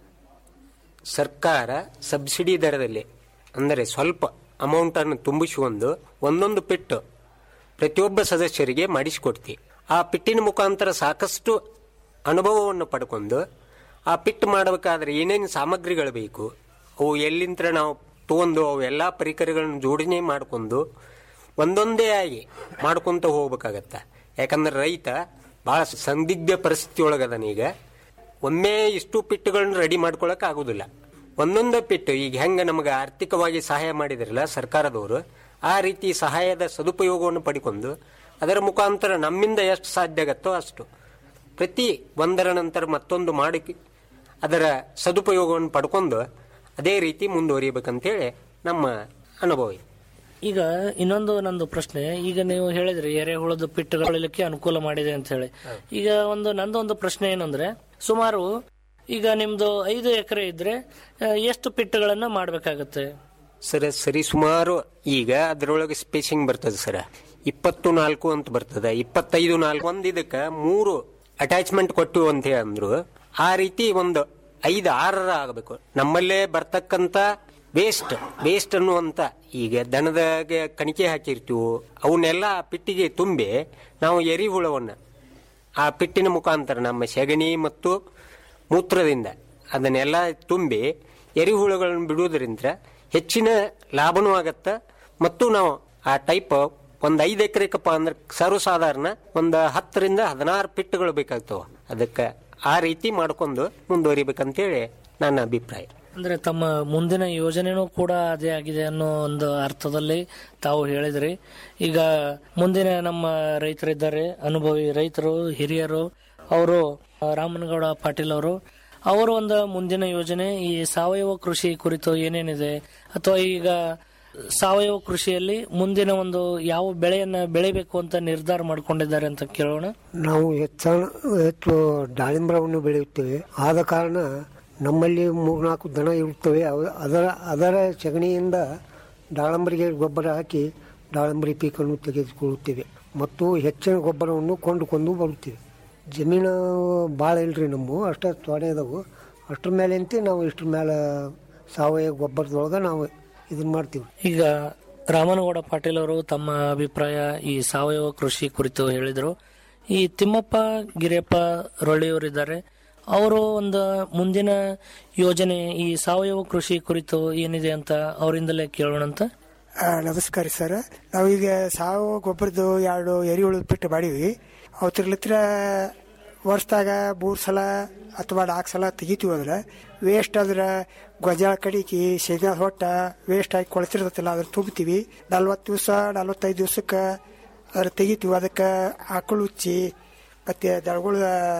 ಸರ್ಕಾರ ಸಬ್ಸಿಡಿ ದರದಲ್ಲಿ ಅಂದರೆ ಸ್ವಲ್ಪ ಅಮೌಂಟನ್ನು ತುಂಬಿಸಿಕೊಂಡು ಒಂದೊಂದು ಪಿಟ್ಟು ಪ್ರತಿಯೊಬ್ಬ ಸದಸ್ಯರಿಗೆ ಮಾಡಿಸಿಕೊಡ್ತೀವಿ ಆ ಪಿಟ್ಟಿನ ಮುಖಾಂತರ ಸಾಕಷ್ಟು ಅನುಭವವನ್ನು ಪಡ್ಕೊಂಡು ಆ ಪಿಟ್ ಮಾಡಬೇಕಾದ್ರೆ ಏನೇನು ಸಾಮಗ್ರಿಗಳು ಬೇಕು ಅವು ಎಲ್ಲಿಂದ ನಾವು ತಗೊಂಡು ಅವೆಲ್ಲ ಪರಿಕರಗಳನ್ನು ಜೋಡಣೆ ಮಾಡಿಕೊಂಡು ಒಂದೊಂದೇ ಆಗಿ ಮಾಡ್ಕೊಂತ ಹೋಗ್ಬೇಕಾಗತ್ತ ಯಾಕಂದ್ರೆ ರೈತ ಬಹಳ ಸಂದಿಗ್ಧ ಪರಿಸ್ಥಿತಿ ಒಳಗದಾನ ಈಗ ಒಮ್ಮೆ ಇಷ್ಟು ಪಿಟ್ಟುಗಳನ್ನ ರೆಡಿ ಮಾಡ್ಕೊಳಕ್ ಆಗುದಿಲ್ಲ ಒಂದೊಂದೇ ಪಿಟ್ಟು ಈಗ ಹೆಂಗ ನಮಗೆ ಆರ್ಥಿಕವಾಗಿ ಸಹಾಯ ಮಾಡಿದ್ರಲ್ಲ ಸರ್ಕಾರದವರು ಆ ರೀತಿ ಸಹಾಯದ ಸದುಪಯೋಗವನ್ನು ಪಡ್ಕೊಂಡು ಅದರ ಮುಖಾಂತರ ನಮ್ಮಿಂದ ಎಷ್ಟು ಸಾಧ್ಯ ಆಗತ್ತೋ ಅಷ್ಟು ಪ್ರತಿ ಒಂದರ ನಂತರ ಮತ್ತೊಂದು ಮಾಡಿ ಅದರ ಸದುಪಯೋಗವನ್ನು ಪಡ್ಕೊಂಡು ಅದೇ ರೀತಿ ಮುಂದುವರಿಬೇಕಂತೇಳಿ ನಮ್ಮ ಅನುಭವ ಇದೆ. ಈಗ ಇನ್ನೊಂದು ನಂದು ಪ್ರಶ್ನೆ ಈಗ ನೀವು ಹೇಳಿದ್ರಿ ಎರೆಹುಳದ ಪಿಟ್ಟುಗಳಿಲಿಕ್ಕೆ ಅನುಕೂಲ ಮಾಡಿದೆ ಅಂತ ಹೇಳಿ ಈಗ ಒಂದು ನಂದು ಒಂದು ಪ್ರಶ್ನೆ ಏನಂದ್ರೆ ಸುಮಾರು ಈಗ ನಿಮ್ದು ಐದು ಎಕರೆ ಇದ್ರೆ ಆ, ಎಷ್ಟು ಪಿಟ್ಟುಗಳನ್ನ ಮಾಡ್ಬೇಕಾಗತ್ತೆ ಸರ್ ಸರಿ ಸುಮಾರು ಈಗ ಅದರೊಳಗೆ ಸ್ಪೇಸಿಂಗ್ ಬರ್ತದೆ ಸರ್ ಇಪ್ಪತ್ತು ನಾಲ್ಕು ಅಂತ ಬರ್ತದೆ ಇಪ್ಪತ್ತೈದು ನಾಲ್ಕು ಒಂದ್ ಇದಕ್ಕೆ ಮೂರು ಅಟ್ಯಾಚ್ಮೆಂಟ್ ಕೊಟ್ಟು ಅಂತ ಅಂದ್ರು ಆ ರೀತಿ ಒಂದು ಐದು ಆರರ ಆಗಬೇಕು ನಮ್ಮಲ್ಲೇ ಬರ್ತಕ್ಕಂತ ವೇಸ್ಟ್ ವೇಸ್ಟ್ ಅನ್ನುವಂತ ಈಗ ದನದಾಗೆ ಕಣಿಕೆ ಹಾಕಿರ್ತೀವಿ ಅವನ್ನೆಲ್ಲ ಪಿಟ್ಟಿಗೆ ತುಂಬಿ ನಾವು ಎರಿಹುಳವನ್ನ ಆ ಪಿಟ್ಟಿನ ಮುಖಾಂತರ ನಮ್ಮ ಸೆಗಣಿ ಮತ್ತು ಮೂತ್ರದಿಂದ ಅದನ್ನೆಲ್ಲ ತುಂಬಿ ಎರಿಹುಳುಗಳನ್ನು ಬಿಡುವುದರಿಂದ ಹೆಚ್ಚಿನ ಲಾಭನೂ ಆಗತ್ತ ಮತ್ತು ನಾವು ಆ ಟೈಪ್ ಒಂದು ಐದು ಎಕರೆಕಪ್ಪ ಅಂದ್ರೆ ಸರ್ವಸಾಧಾರಣ ಒಂದು ಹತ್ತರಿಂದ ಹದಿನಾರು ಪಿಟ್ಟುಗಳು ಬೇಕಾಗ್ತವೆ ಅದಕ್ಕೆ ಆ ರೀತಿ ಮಾಡ್ಕೊಂಡು ಮುಂದುವರಿಬೇಕಂತೇಳಿ ನನ್ನ ಅಭಿಪ್ರಾಯ ಅಂದ್ರೆ ತಮ್ಮ ಮುಂದಿನ ಯೋಜನೆನೂ ಕೂಡ ಅದೇ ಆಗಿದೆ ಅನ್ನೋ ಒಂದು ಅರ್ಥದಲ್ಲಿ ತಾವು ಹೇಳಿದ್ರಿ ಈಗ ಮುಂದಿನ ನಮ್ಮ ರೈತರಿದ್ದಾರೆ ಅನುಭವಿ ರೈತರು ಹಿರಿಯರು ಅವರು ರಾಮನಗೌಡ ಪಾಟೀಲ್ ಅವರು ಅವರು ಒಂದು ಮುಂದಿನ ಯೋಜನೆ ಈ ಸಾವಯವ ಕೃಷಿ ಕುರಿತು ಏನೇನಿದೆ ಅಥವಾ ಈಗ ಸಾವಯವ ಕೃಷಿಯಲ್ಲಿ ಮುಂದಿನ ಒಂದು ಯಾವ ಬೆಳೆಯನ್ನ ಬೆಳಿಬೇಕು ಅಂತ ನಿರ್ಧಾರ ಮಾಡ್ಕೊಂಡಿದ್ದಾರೆ ಅಂತ ಕೇಳೋಣ ನಾವು ಹೆಚ್ಚ ಹೆಚ್ಚು ದಾಳಿಂಬರವನ್ನು ಬೆಳೆಯುತ್ತೇವೆ ಆದ ಕಾರಣ ನಮ್ಮಲ್ಲಿ ಮೂರ್ನಾಲ್ಕು ದನ ಇರುತ್ತವೆ ಅವ- ಅದರ ಅದರ ಸಗಣಿಯಿಂದ ದಾಳಂಬರಿಗೆ ಗೊಬ್ಬರ ಹಾಕಿ ದಾಳಂಬರಿ ಪೀಕನ್ನು ತೆಗೆದುಕೊಳ್ಳುತ್ತೇವೆ ಮತ್ತು ಹೆಚ್ಚಿನ ಗೊಬ್ಬರವನ್ನು ಕೊಂಡುಕೊಂಡು ಬರುತ್ತೇವೆ ಜಮೀನು ಭಾಳ ಇಲ್ರಿ ನಮ್ಮ ಅಷ್ಟೇ ತೊಡೆ ಅದಾವು ಅಷ್ಟ್ರ ಮೇಲೆ ಅಂತೆ ನಾವು ಇಷ್ಟ್ರ ಮೇಲೆ ಸಾವಯವ ಗೊಬ್ಬರದೊಳಗೆ ನಾವು ಇದನ್ನ ಮಾಡ್ತೀವಿ ಈಗ ರಾಮನಗೌಡ ಪಾಟೀಲ್ ಅವರು ತಮ್ಮ ಅಭಿಪ್ರಾಯ ಈ ಸಾವಯವ ಕೃಷಿ ಕುರಿತು ಹೇಳಿದರು ಈ ತಿಮ್ಮಪ್ಪ ಗಿರಿಯಪ್ಪ ರೊಳ್ಳಿಯವರಿದ್ದಾರೆ ಅವರು ಒಂದು ಮುಂದಿನ ಯೋಜನೆ ಈ ಸಾವಯವ ಕೃಷಿ ಕುರಿತು ಏನಿದೆ ಅಂತ ಅವರಿಂದಲೇ ಕೇಳೋಣ ಅಂತ ಆ, ನಮಸ್ಕಾರ ಸರ್ ನಾವೀಗ ಸಾವಯವ ಗೊಬ್ಬರದ್ದು ಎರಡು ಎರಿಹುಳು ಬಿಟ್ಟು ಮಾಡೀವಿ ಅವತ್ರಲಿತ್ರ ವರ್ಷದಾಗ ಮೂರು ಸಲ ಅಥವಾ ನಾಲ್ಕು ಸಲ ತೆಗಿತೀವಿ ಅಂದ್ರೆ ವೇಸ್ಟ್ ಅಂದ್ರೆ ಗೊಂಜಾಳ ಕಡಿಕಿ ಶೇಂಗಾ ಹೊಟ್ಟ ವೇಸ್ಟ್ ಆಗಿ ಕೊಳ್ತಿರ್ತೈತಲ್ಲ ಅದನ್ನ ತುಂಬ್ತೀವಿ ನಲ್ವತ್ತು ದಿವಸ ನಲ್ವತ್ತೈದು ದಿವ್ಸಕ್ಕೆ ಅದ್ರ ತೆಗಿತೀವಿ ಅದಕ್ಕೆ ಆಕಳು ಉಚ್ಚಿ ಮತ್ತು ದಳಗಳ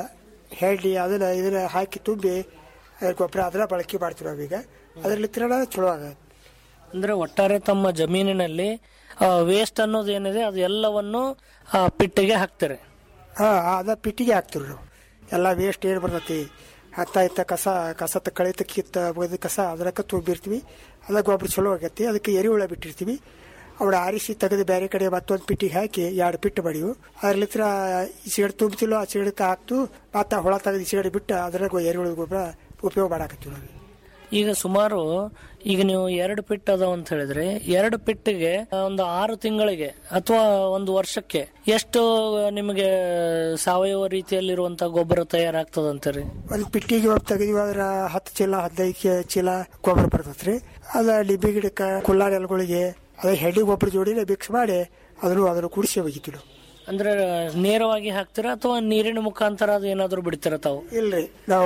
ಹೆಡ್ಡಿ ಅದನ್ನ ಇದನ್ನ ಹಾಕಿ ತುಂಬಿ ಅದ್ರ ಗೊಬ್ಬರ ಅದನ್ನ ಬಳಕೆ ಮಾಡ್ತೀವಿ ನಾವೀಗ ಅದ್ರಲ್ಲಿತ್ರ ಚಲೋ ಆಗತ್ತೆ ಅಂದ್ರೆ ಒಟ್ಟಾರೆ ತಮ್ಮ ಜಮೀನಿನಲ್ಲಿ ವೇಸ್ಟ್ ಅನ್ನೋದು ಏನಿದೆ ಅದು ಎಲ್ಲವನ್ನು ಆ ಪಿಟ್ಟಿಗೆ ಹಾಕ್ತಾರೆ ಹಾ ಅದ ಪಿಟ್ಟಿಗೆ ಹಾಕ್ತಿವಿ ನಾವು ಎಲ್ಲ ವೇಸ್ಟ್ ಏನು ಬರ್ತೈತಿ ಹತ್ತ ಇತ್ತ ಕಸ ಕಸ ಕಳಿತ ಕಿತ್ತ ಬಗ್ದ ಕಸ ಅದರಕ್ಕ ತುಂಬಿರ್ತೀವಿ ಅದ ಗೊಬ್ಬರ ಚಲೋ ಆಗೈತಿ ಅದಕ್ಕೆ ಎರಿಹುಳ ಬಿಟ್ಟಿರ್ತೀವಿ ಅವಳ ಆರಿಸಿ ತೆಗೆದು ಬೇರೆ ಕಡೆ ಮತ್ತೊಂದು ಪಿಟ್ಟಿಗೆ ಹಾಕಿ ಎರಡು ಪಿಟ್ಟು ಮಾಡಿವು ಅದ್ರಲ್ಲಿತ್ರ ಈಚೆಗಡೆ ತುಂಬ್ತಿಲ್ಲೋ ಆ ಸಿಗಡಕ್ಕೆ ಹಾಕ್ತು ಮತ್ತೆ ಹುಳ ತೆಗೆದು ಈಚೆಗಡೆ ಬಿಟ್ಟು ಅದ್ರಾಗ ಎರಿಹುಳ ಗೊಬ್ಬರ ಉಪಯೋಗ ಮಾಡಾಕತ್ತೀವಿ ನಾವು ಈಗ ಸುಮಾರು ಈಗ ನೀವು ಎರಡು ಪಿಟ್ ಅದಾವ ಅಂತ ಹೇಳಿದ್ರೆ ಎರಡು ಪಿಟ್ಟಿಗೆ ಒಂದು ಆರು ತಿಂಗಳಿಗೆ ಅಥವಾ ಒಂದು ವರ್ಷಕ್ಕೆ ಎಷ್ಟು ನಿಮಗೆ ಸಾವಯವ ರೀತಿಯಲ್ಲಿರುವಂತ ಗೊಬ್ಬರ ತಯಾರಾಗ್ತದಂತೀರಿ ಒಂದು ಪಿಟ್ಟಿಗೆ ಒಬ್ಬ ತೆಗೆದಿವಿ ಅದ್ರ ಹತ್ತು ಚೀಲ ಹದಿನೈದು ಕೆ- ಚೀಲ ಗೊಬ್ಬರ ಬರ್ತೈತ್ರಿ ಅದ ಲಿಂಬೆ ಗಿಡಕ್ಕೆ ಕುಲ್ಲಾರ ಎಲೆಗಳಿಗೆ ಅದ ಹೆಡ್ಡಿ ಗೊಬ್ಬರ ಜೋಡಿನೇ ಮಿಕ್ಸ್ ಮಾಡಿ ಅದನ್ನು ಅದನ್ನು ಕುಡಿಸಿ ಒಗಿತೀವಿ ನಾವು ಅಂದ್ರೆ ನೇರವಾಗಿ ಹಾಕ್ತೀರಾ ಅಥವಾ ನೀರಿನ ಮುಖಾಂತರ ಅದು ಏನಾದ್ರು ಬಿಡ್ತೀರಾ ತಾವು ಇಲ್ರಿ ನಾವು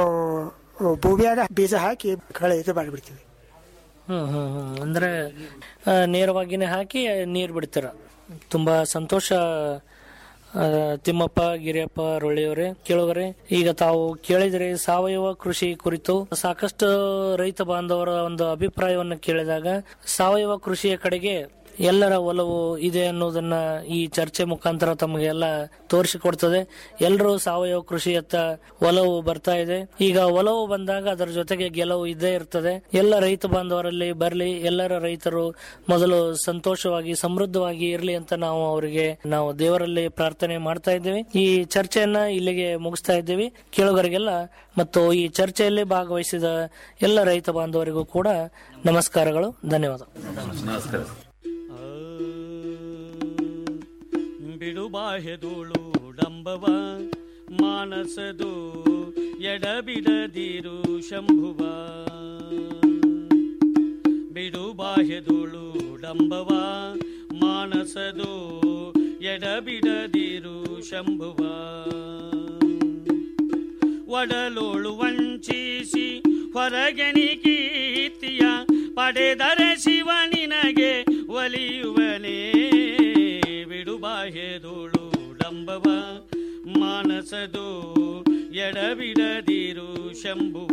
ಭೂಮಿಯಾಗ ಬೀಜ ಹಾಕಿ ಕಳೆ ಇದು ಮಾಡಿಬಿಡ್ತೀವಿ ಹ್ಮ್ ಹ್ಮ್ ಹ್ಮ್ ಅಂದ್ರೆ ಆ, ನೇರವಾಗಿನೇ ಹಾಕಿ ನೀರು ಬಿಡ್ತೀರ ತುಂಬಾ ಸಂತೋಷ ಆ, ತಿಮ್ಮಪ್ಪ ಗಿರಿಯಪ್ಪ ರೊಳ್ಳಿಯವರೇ ಕೇಳುವರೆ ಈಗ ತಾವು ಕೇಳಿದ್ರೆ ಸಾವಯವ ಕೃಷಿ ಕುರಿತು ಸಾಕಷ್ಟು ರೈತ ಬಾಂಧವರ ಒಂದು ಅಭಿಪ್ರಾಯವನ್ನು ಕೇಳಿದಾಗ ಸಾವಯವ ಕೃಷಿಯ ಕಡೆಗೆ ಎಲ್ಲರ ಒಲವು ಇದೆ ಅನ್ನೋದನ್ನ ಈ ಚರ್ಚೆ ಮುಖಾಂತರ ತಮಗೆಲ್ಲ ತೋರಿಸಿಕೊಡ್ತದೆ ಎಲ್ಲರೂ ಸಾವಯವ ಕೃಷಿಯತ್ತ ಒಲವು ಬರ್ತಾ ಇದೆ ಈಗ ಒಲವು ಬಂದಾಗ ಅದರ ಜೊತೆಗೆ ಗೆಲುವು ಇದ್ದೇ ಇರ್ತದೆ ಎಲ್ಲ ರೈತ ಬಾಂಧವರಲ್ಲಿ ಬರಲಿ ಎಲ್ಲರ ರೈತರು ಮೊದಲು ಸಂತೋಷವಾಗಿ ಸಮೃದ್ಧವಾಗಿ ಇರಲಿ ಅಂತ ನಾವು ಅವರಿಗೆ ನಾವು ದೇವರಲ್ಲಿ ಪ್ರಾರ್ಥನೆ ಮಾಡ್ತಾ ಇದ್ದೇವೆ ಈ ಚರ್ಚೆಯನ್ನ ಇಲ್ಲಿಗೆ ಮುಗಿಸ್ತಾ ಇದ್ದೇವೆ ಕೇಳುಗರಿಗೆಲ್ಲ ಮತ್ತು ಈ ಚರ್ಚೆಯಲ್ಲಿ ಭಾಗವಹಿಸಿದ ಎಲ್ಲ ರೈತ ಬಾಂಧವರಿಗೂ ಕೂಡ ನಮಸ್ಕಾರಗಳು ಧನ್ಯವಾದ ನಮಸ್ಕಾರ ಬಿಡುಬಾಹೆದುಳು ಡಂಬವ ಮಾನಸದು ಎಡಬಿಡದಿರು ಶಂಭುವ ಬಿಡುಬಾಹೆದುಳು ಡಂಬವ ಮಾನಸದು ಎಡಬಿಡದಿರು ಶಂಭುವ ಒಡಲೋಳು ವಂಚಿಸಿ ಹೊರಗೆಣಿ ಕೀರ್ತಿಯ ಪಡೆದರೆ ಶಿವ ನಿನಗೆ ಒಲಿಯುವನೇ ಬಿಡುಬಾಹೆದುಳು ಡಂಬವ ಮಾನಸದು ಎಡಬಿಡದಿರು ಶಂಭುವ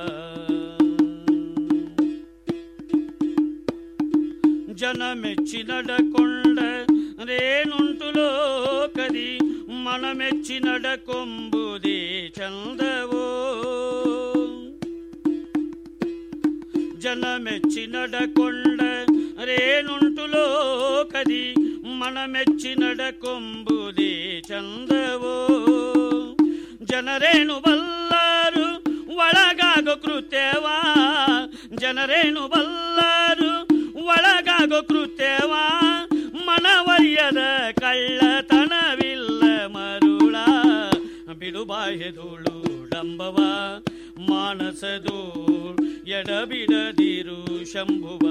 ಜನ ಮೆಚ್ಚಿ ನಡಕೊಂಡ ರೇನುಂಟು ಲೋಕದಿ ಮನ ಮೆಚ್ಚಿ ನಡಕೊಂಬುದೇ ಚಂದವೋ ಜನ ಮೆಚ್ಚಿ ನಡಕೊಂಡ ರೇನುಂಟು ಲೋಕದಿ ಮನಮೆಚ್ಚಿ ನಡಕೊಂಬುದೇ ಚಂದವೋ ಜನರೇನು ಬಲ್ಲರು ಒಳಗಾಗೋ ಕೃತ್ಯವಾ ಜನರೇನು ಬಲ್ಲರು ಒಳಗಾಗೋ ಕೃತ್ಯವಾ ಮನವಯ್ಯದ ಕಳ್ಳತನವಿಲ್ಲ ಮರುಳ ಬಿಡುಬಾಹೆದುಳು ಡಂಬವ ಮಾನಸದು ಎಡಬಿಡದಿರು ಶಂಭುವ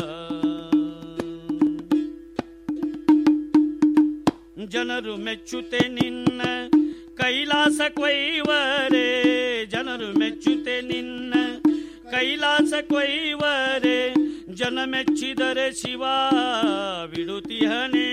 ಜನರು ಮೆಚ್ಚುತ್ತೆ ನಿನ್ನ ಕೈಲಾಸ ಕೊಯ್ವರೆ ಜನರು ಮೆಚ್ಚುತ್ತೆ ನಿನ್ನ ಕೈಲಾಸ ಕೊಯ್ವರೆ ಜನ ಮೆಚ್ಚಿದರೆ ಶಿವ ಬಿಡುತ್ತಿಹನೇ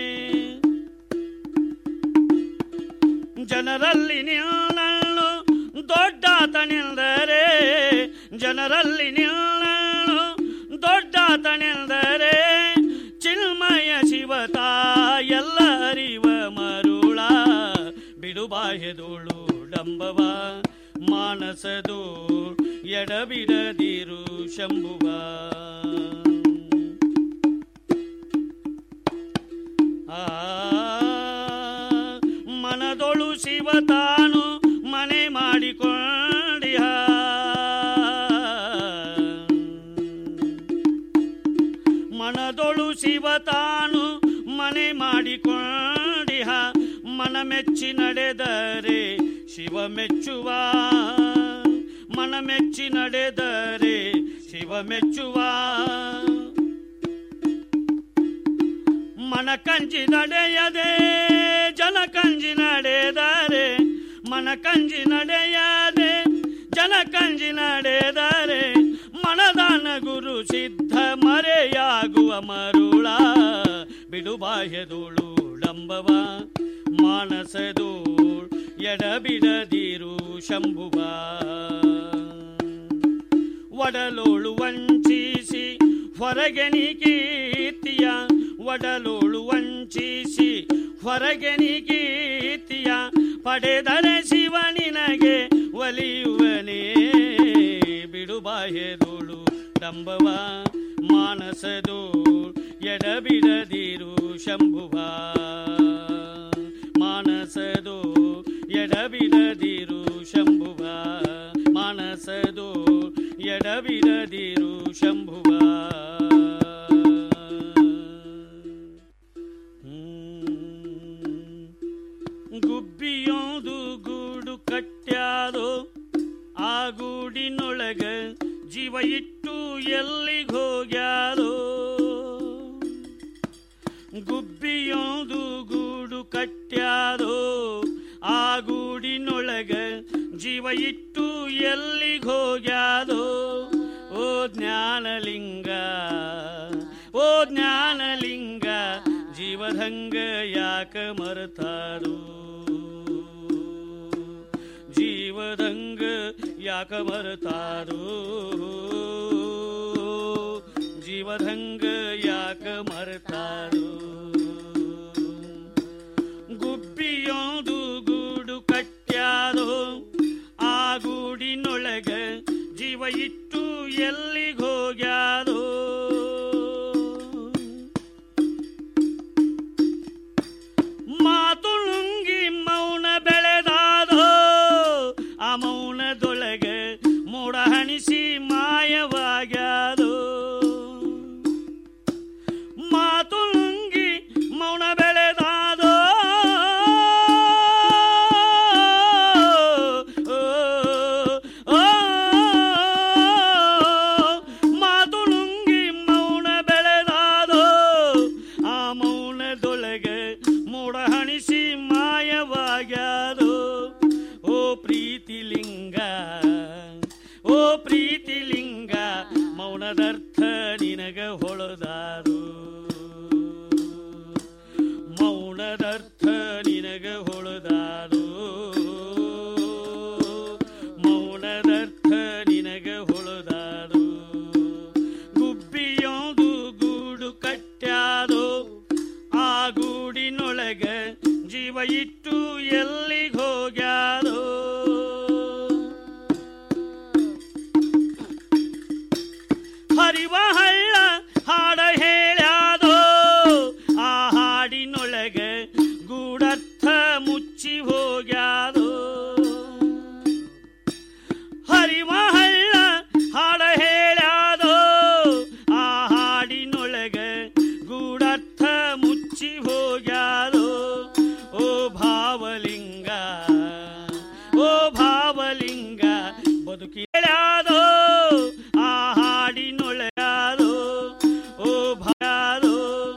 ಜನರಲ್ಲಿ ನಿಲ್ಲಲು ದೊಡ್ಡಾತನೆಂದರೆ ಜನರಲ್ಲಿ ನಿಲ್ಲಲು ದೊಡ್ಡಾತನೆಂದರೆ ಚಿನ್ಮಯ ಶಿವತ ಎಲ್ಲ ಅರಿವ ಮರುಳ ಬಿಡುಬಾಹೆದುಳು ಡಂಬವ ಮಾನಸದು ಎಡಬಿಡದಿರು ಶಂಭುವ ಆ ಮನದೊಳು ಶಿವ ತಾನು ಮನೆ ಮಾಡಿಕೊಂಡಿಹ ಮನದೊಳು ಶಿವ ತಾನು ಮನೆ ಮಾಡಿಕೊಂಡಿಹ ಮನ ಮೆಚ್ಚಿ ನಡೆದರೆ ಶಿವ ಮೆಚ್ಚುವ ಮನ ಮೆಚ್ಚಿ ನಡೆದರೆ ಶಿವ ಮೆಚ್ಚುವ ಮನ ಕಂಜಿ ನಡೆಯದೆ ಜನ ಕಂಜಿ ನಡೆದರೆ ಮನ ಕಂಜಿ ನಡೆಯದೆ ಜನ ಕಂಜಿ ನಡೆದರೆ ಮನದಾನ ಗುರು ಸಿದ್ಧ ಮರೆಯಾಗುವ ಮರುಳ ಬಿಡುಬಾಹ್ಯದುಳು ಡಂಬವ ಮಾನಸದು ಎಡಬಿಡದಿರು ಶಂಭುವ ಒಡಲೋಳು ವಂಚಿಸಿ ಹೊರಗೆ ನೀ ಕೀರ್ತಿಯ ಒಡಲೋಳು ವಂಚಿಸಿ ಹೊರಗೆ ನೀ ಕೀರ್ತಿಯ ಪಡೆದರೆ ಶಿವ ನಿನಗೆ ಒಲಿಯುವನೇ ಬಿಡುಬಾಹೆದೋಳು ಡಂಬವ ಮಾನಸದು ಎಡಬಿಡದಿರು ಶಂಭುವ ಮಾನಸದು ಎಡಬಿಡದಿರು ಶಂಭುವ ಮಾನಸದು ಎಡಬಿಡದಿರು ಶಂಭುವ ಗುಬ್ಬಿಯೊಂದು ಗೂಡು ಕಟ್ಟ್ಯಾದೋ ಆ ಗೂಡಿನೊಳಗ ಜೀವ ಇಟ್ಟು ಎಲ್ಲಿಗೋಗ್ಯಾದೋ ಗುಬ್ಬಿಯೊಂದು ಗೂಡು ಕಟ್ಟ್ಯಾದೋ ಆ ಗೂಡಿನೊಳಗ ಜೀವ ಇಟ್ಟು ಎಲ್ಲಿಗೋಗ್ಯಾದೋ ಓ ಜ್ಞಾನಲಿಂಗ ಓ ಜ್ಞಾನಲಿಂಗ ಜೀವದಂಗ ಯಾಕ ಮರತಾರು ಜೀವದಂಗ ಯಾಕ ಮರತಾರು ಜೀವದಂಗ ಯಾಕ ಮರತಾರು ಗುಬ್ಬಿಯೊಂದು ಗೂಡು ಕಟ್ಟ್ಯಾದೋ ಆ ಗೂಡಿನೊಳಗ ಜೀವ ಇಟ್ಟು ಎಲ್ಲಿಗೋಗ್ಯಾದೋ ಮಾತು ನುಂಗಿ ಮೌನ ಬೆಳೆದಾದೋ ಆ ಮೌನದೊಳಗೆ ಮೋಡ ಹಣಿಸಿ ಮಾಯವಾಗ್ಯಾದೋ ಮಾತು ನುಂಗಿ ಮೌನ ಬೆಳೆದಾದೋ ಓ, ಓ, ಮಾತು ನುಂಗಿ ಮೌನ ಬೆಳೆದಾದೋ ಆ ಮೌನದೊಳಗೆ ಮೋಡ ಹಣಿಸಿ ಮಾಯವಾಗ್ಯಾದೋ ಓ ಪ್ರೀತಿಲಿಂಗ ಓ ಪ್ರೀತಿಲಿಂಗ ಮೌನದರ್ಥ ನಿನಗ ಹೊಳದಾರು ಮೌನದರ್ಥ ನಿನಗ ಹೊಳದಾರು ಮೌನದರ್ಥ ನಿನಗ ಹೊಳದಾರು ಗುಬ್ಬಿಯೊಂದು ಗೂಡು ಕಟ್ಟ್ಯಾದೋ ಆ ಗೂಡಿನೊಳಗ ಜೀವ ಇಟ್ಟು ಎಲ್ಲಿಗೋಗ್ಯಾದೋ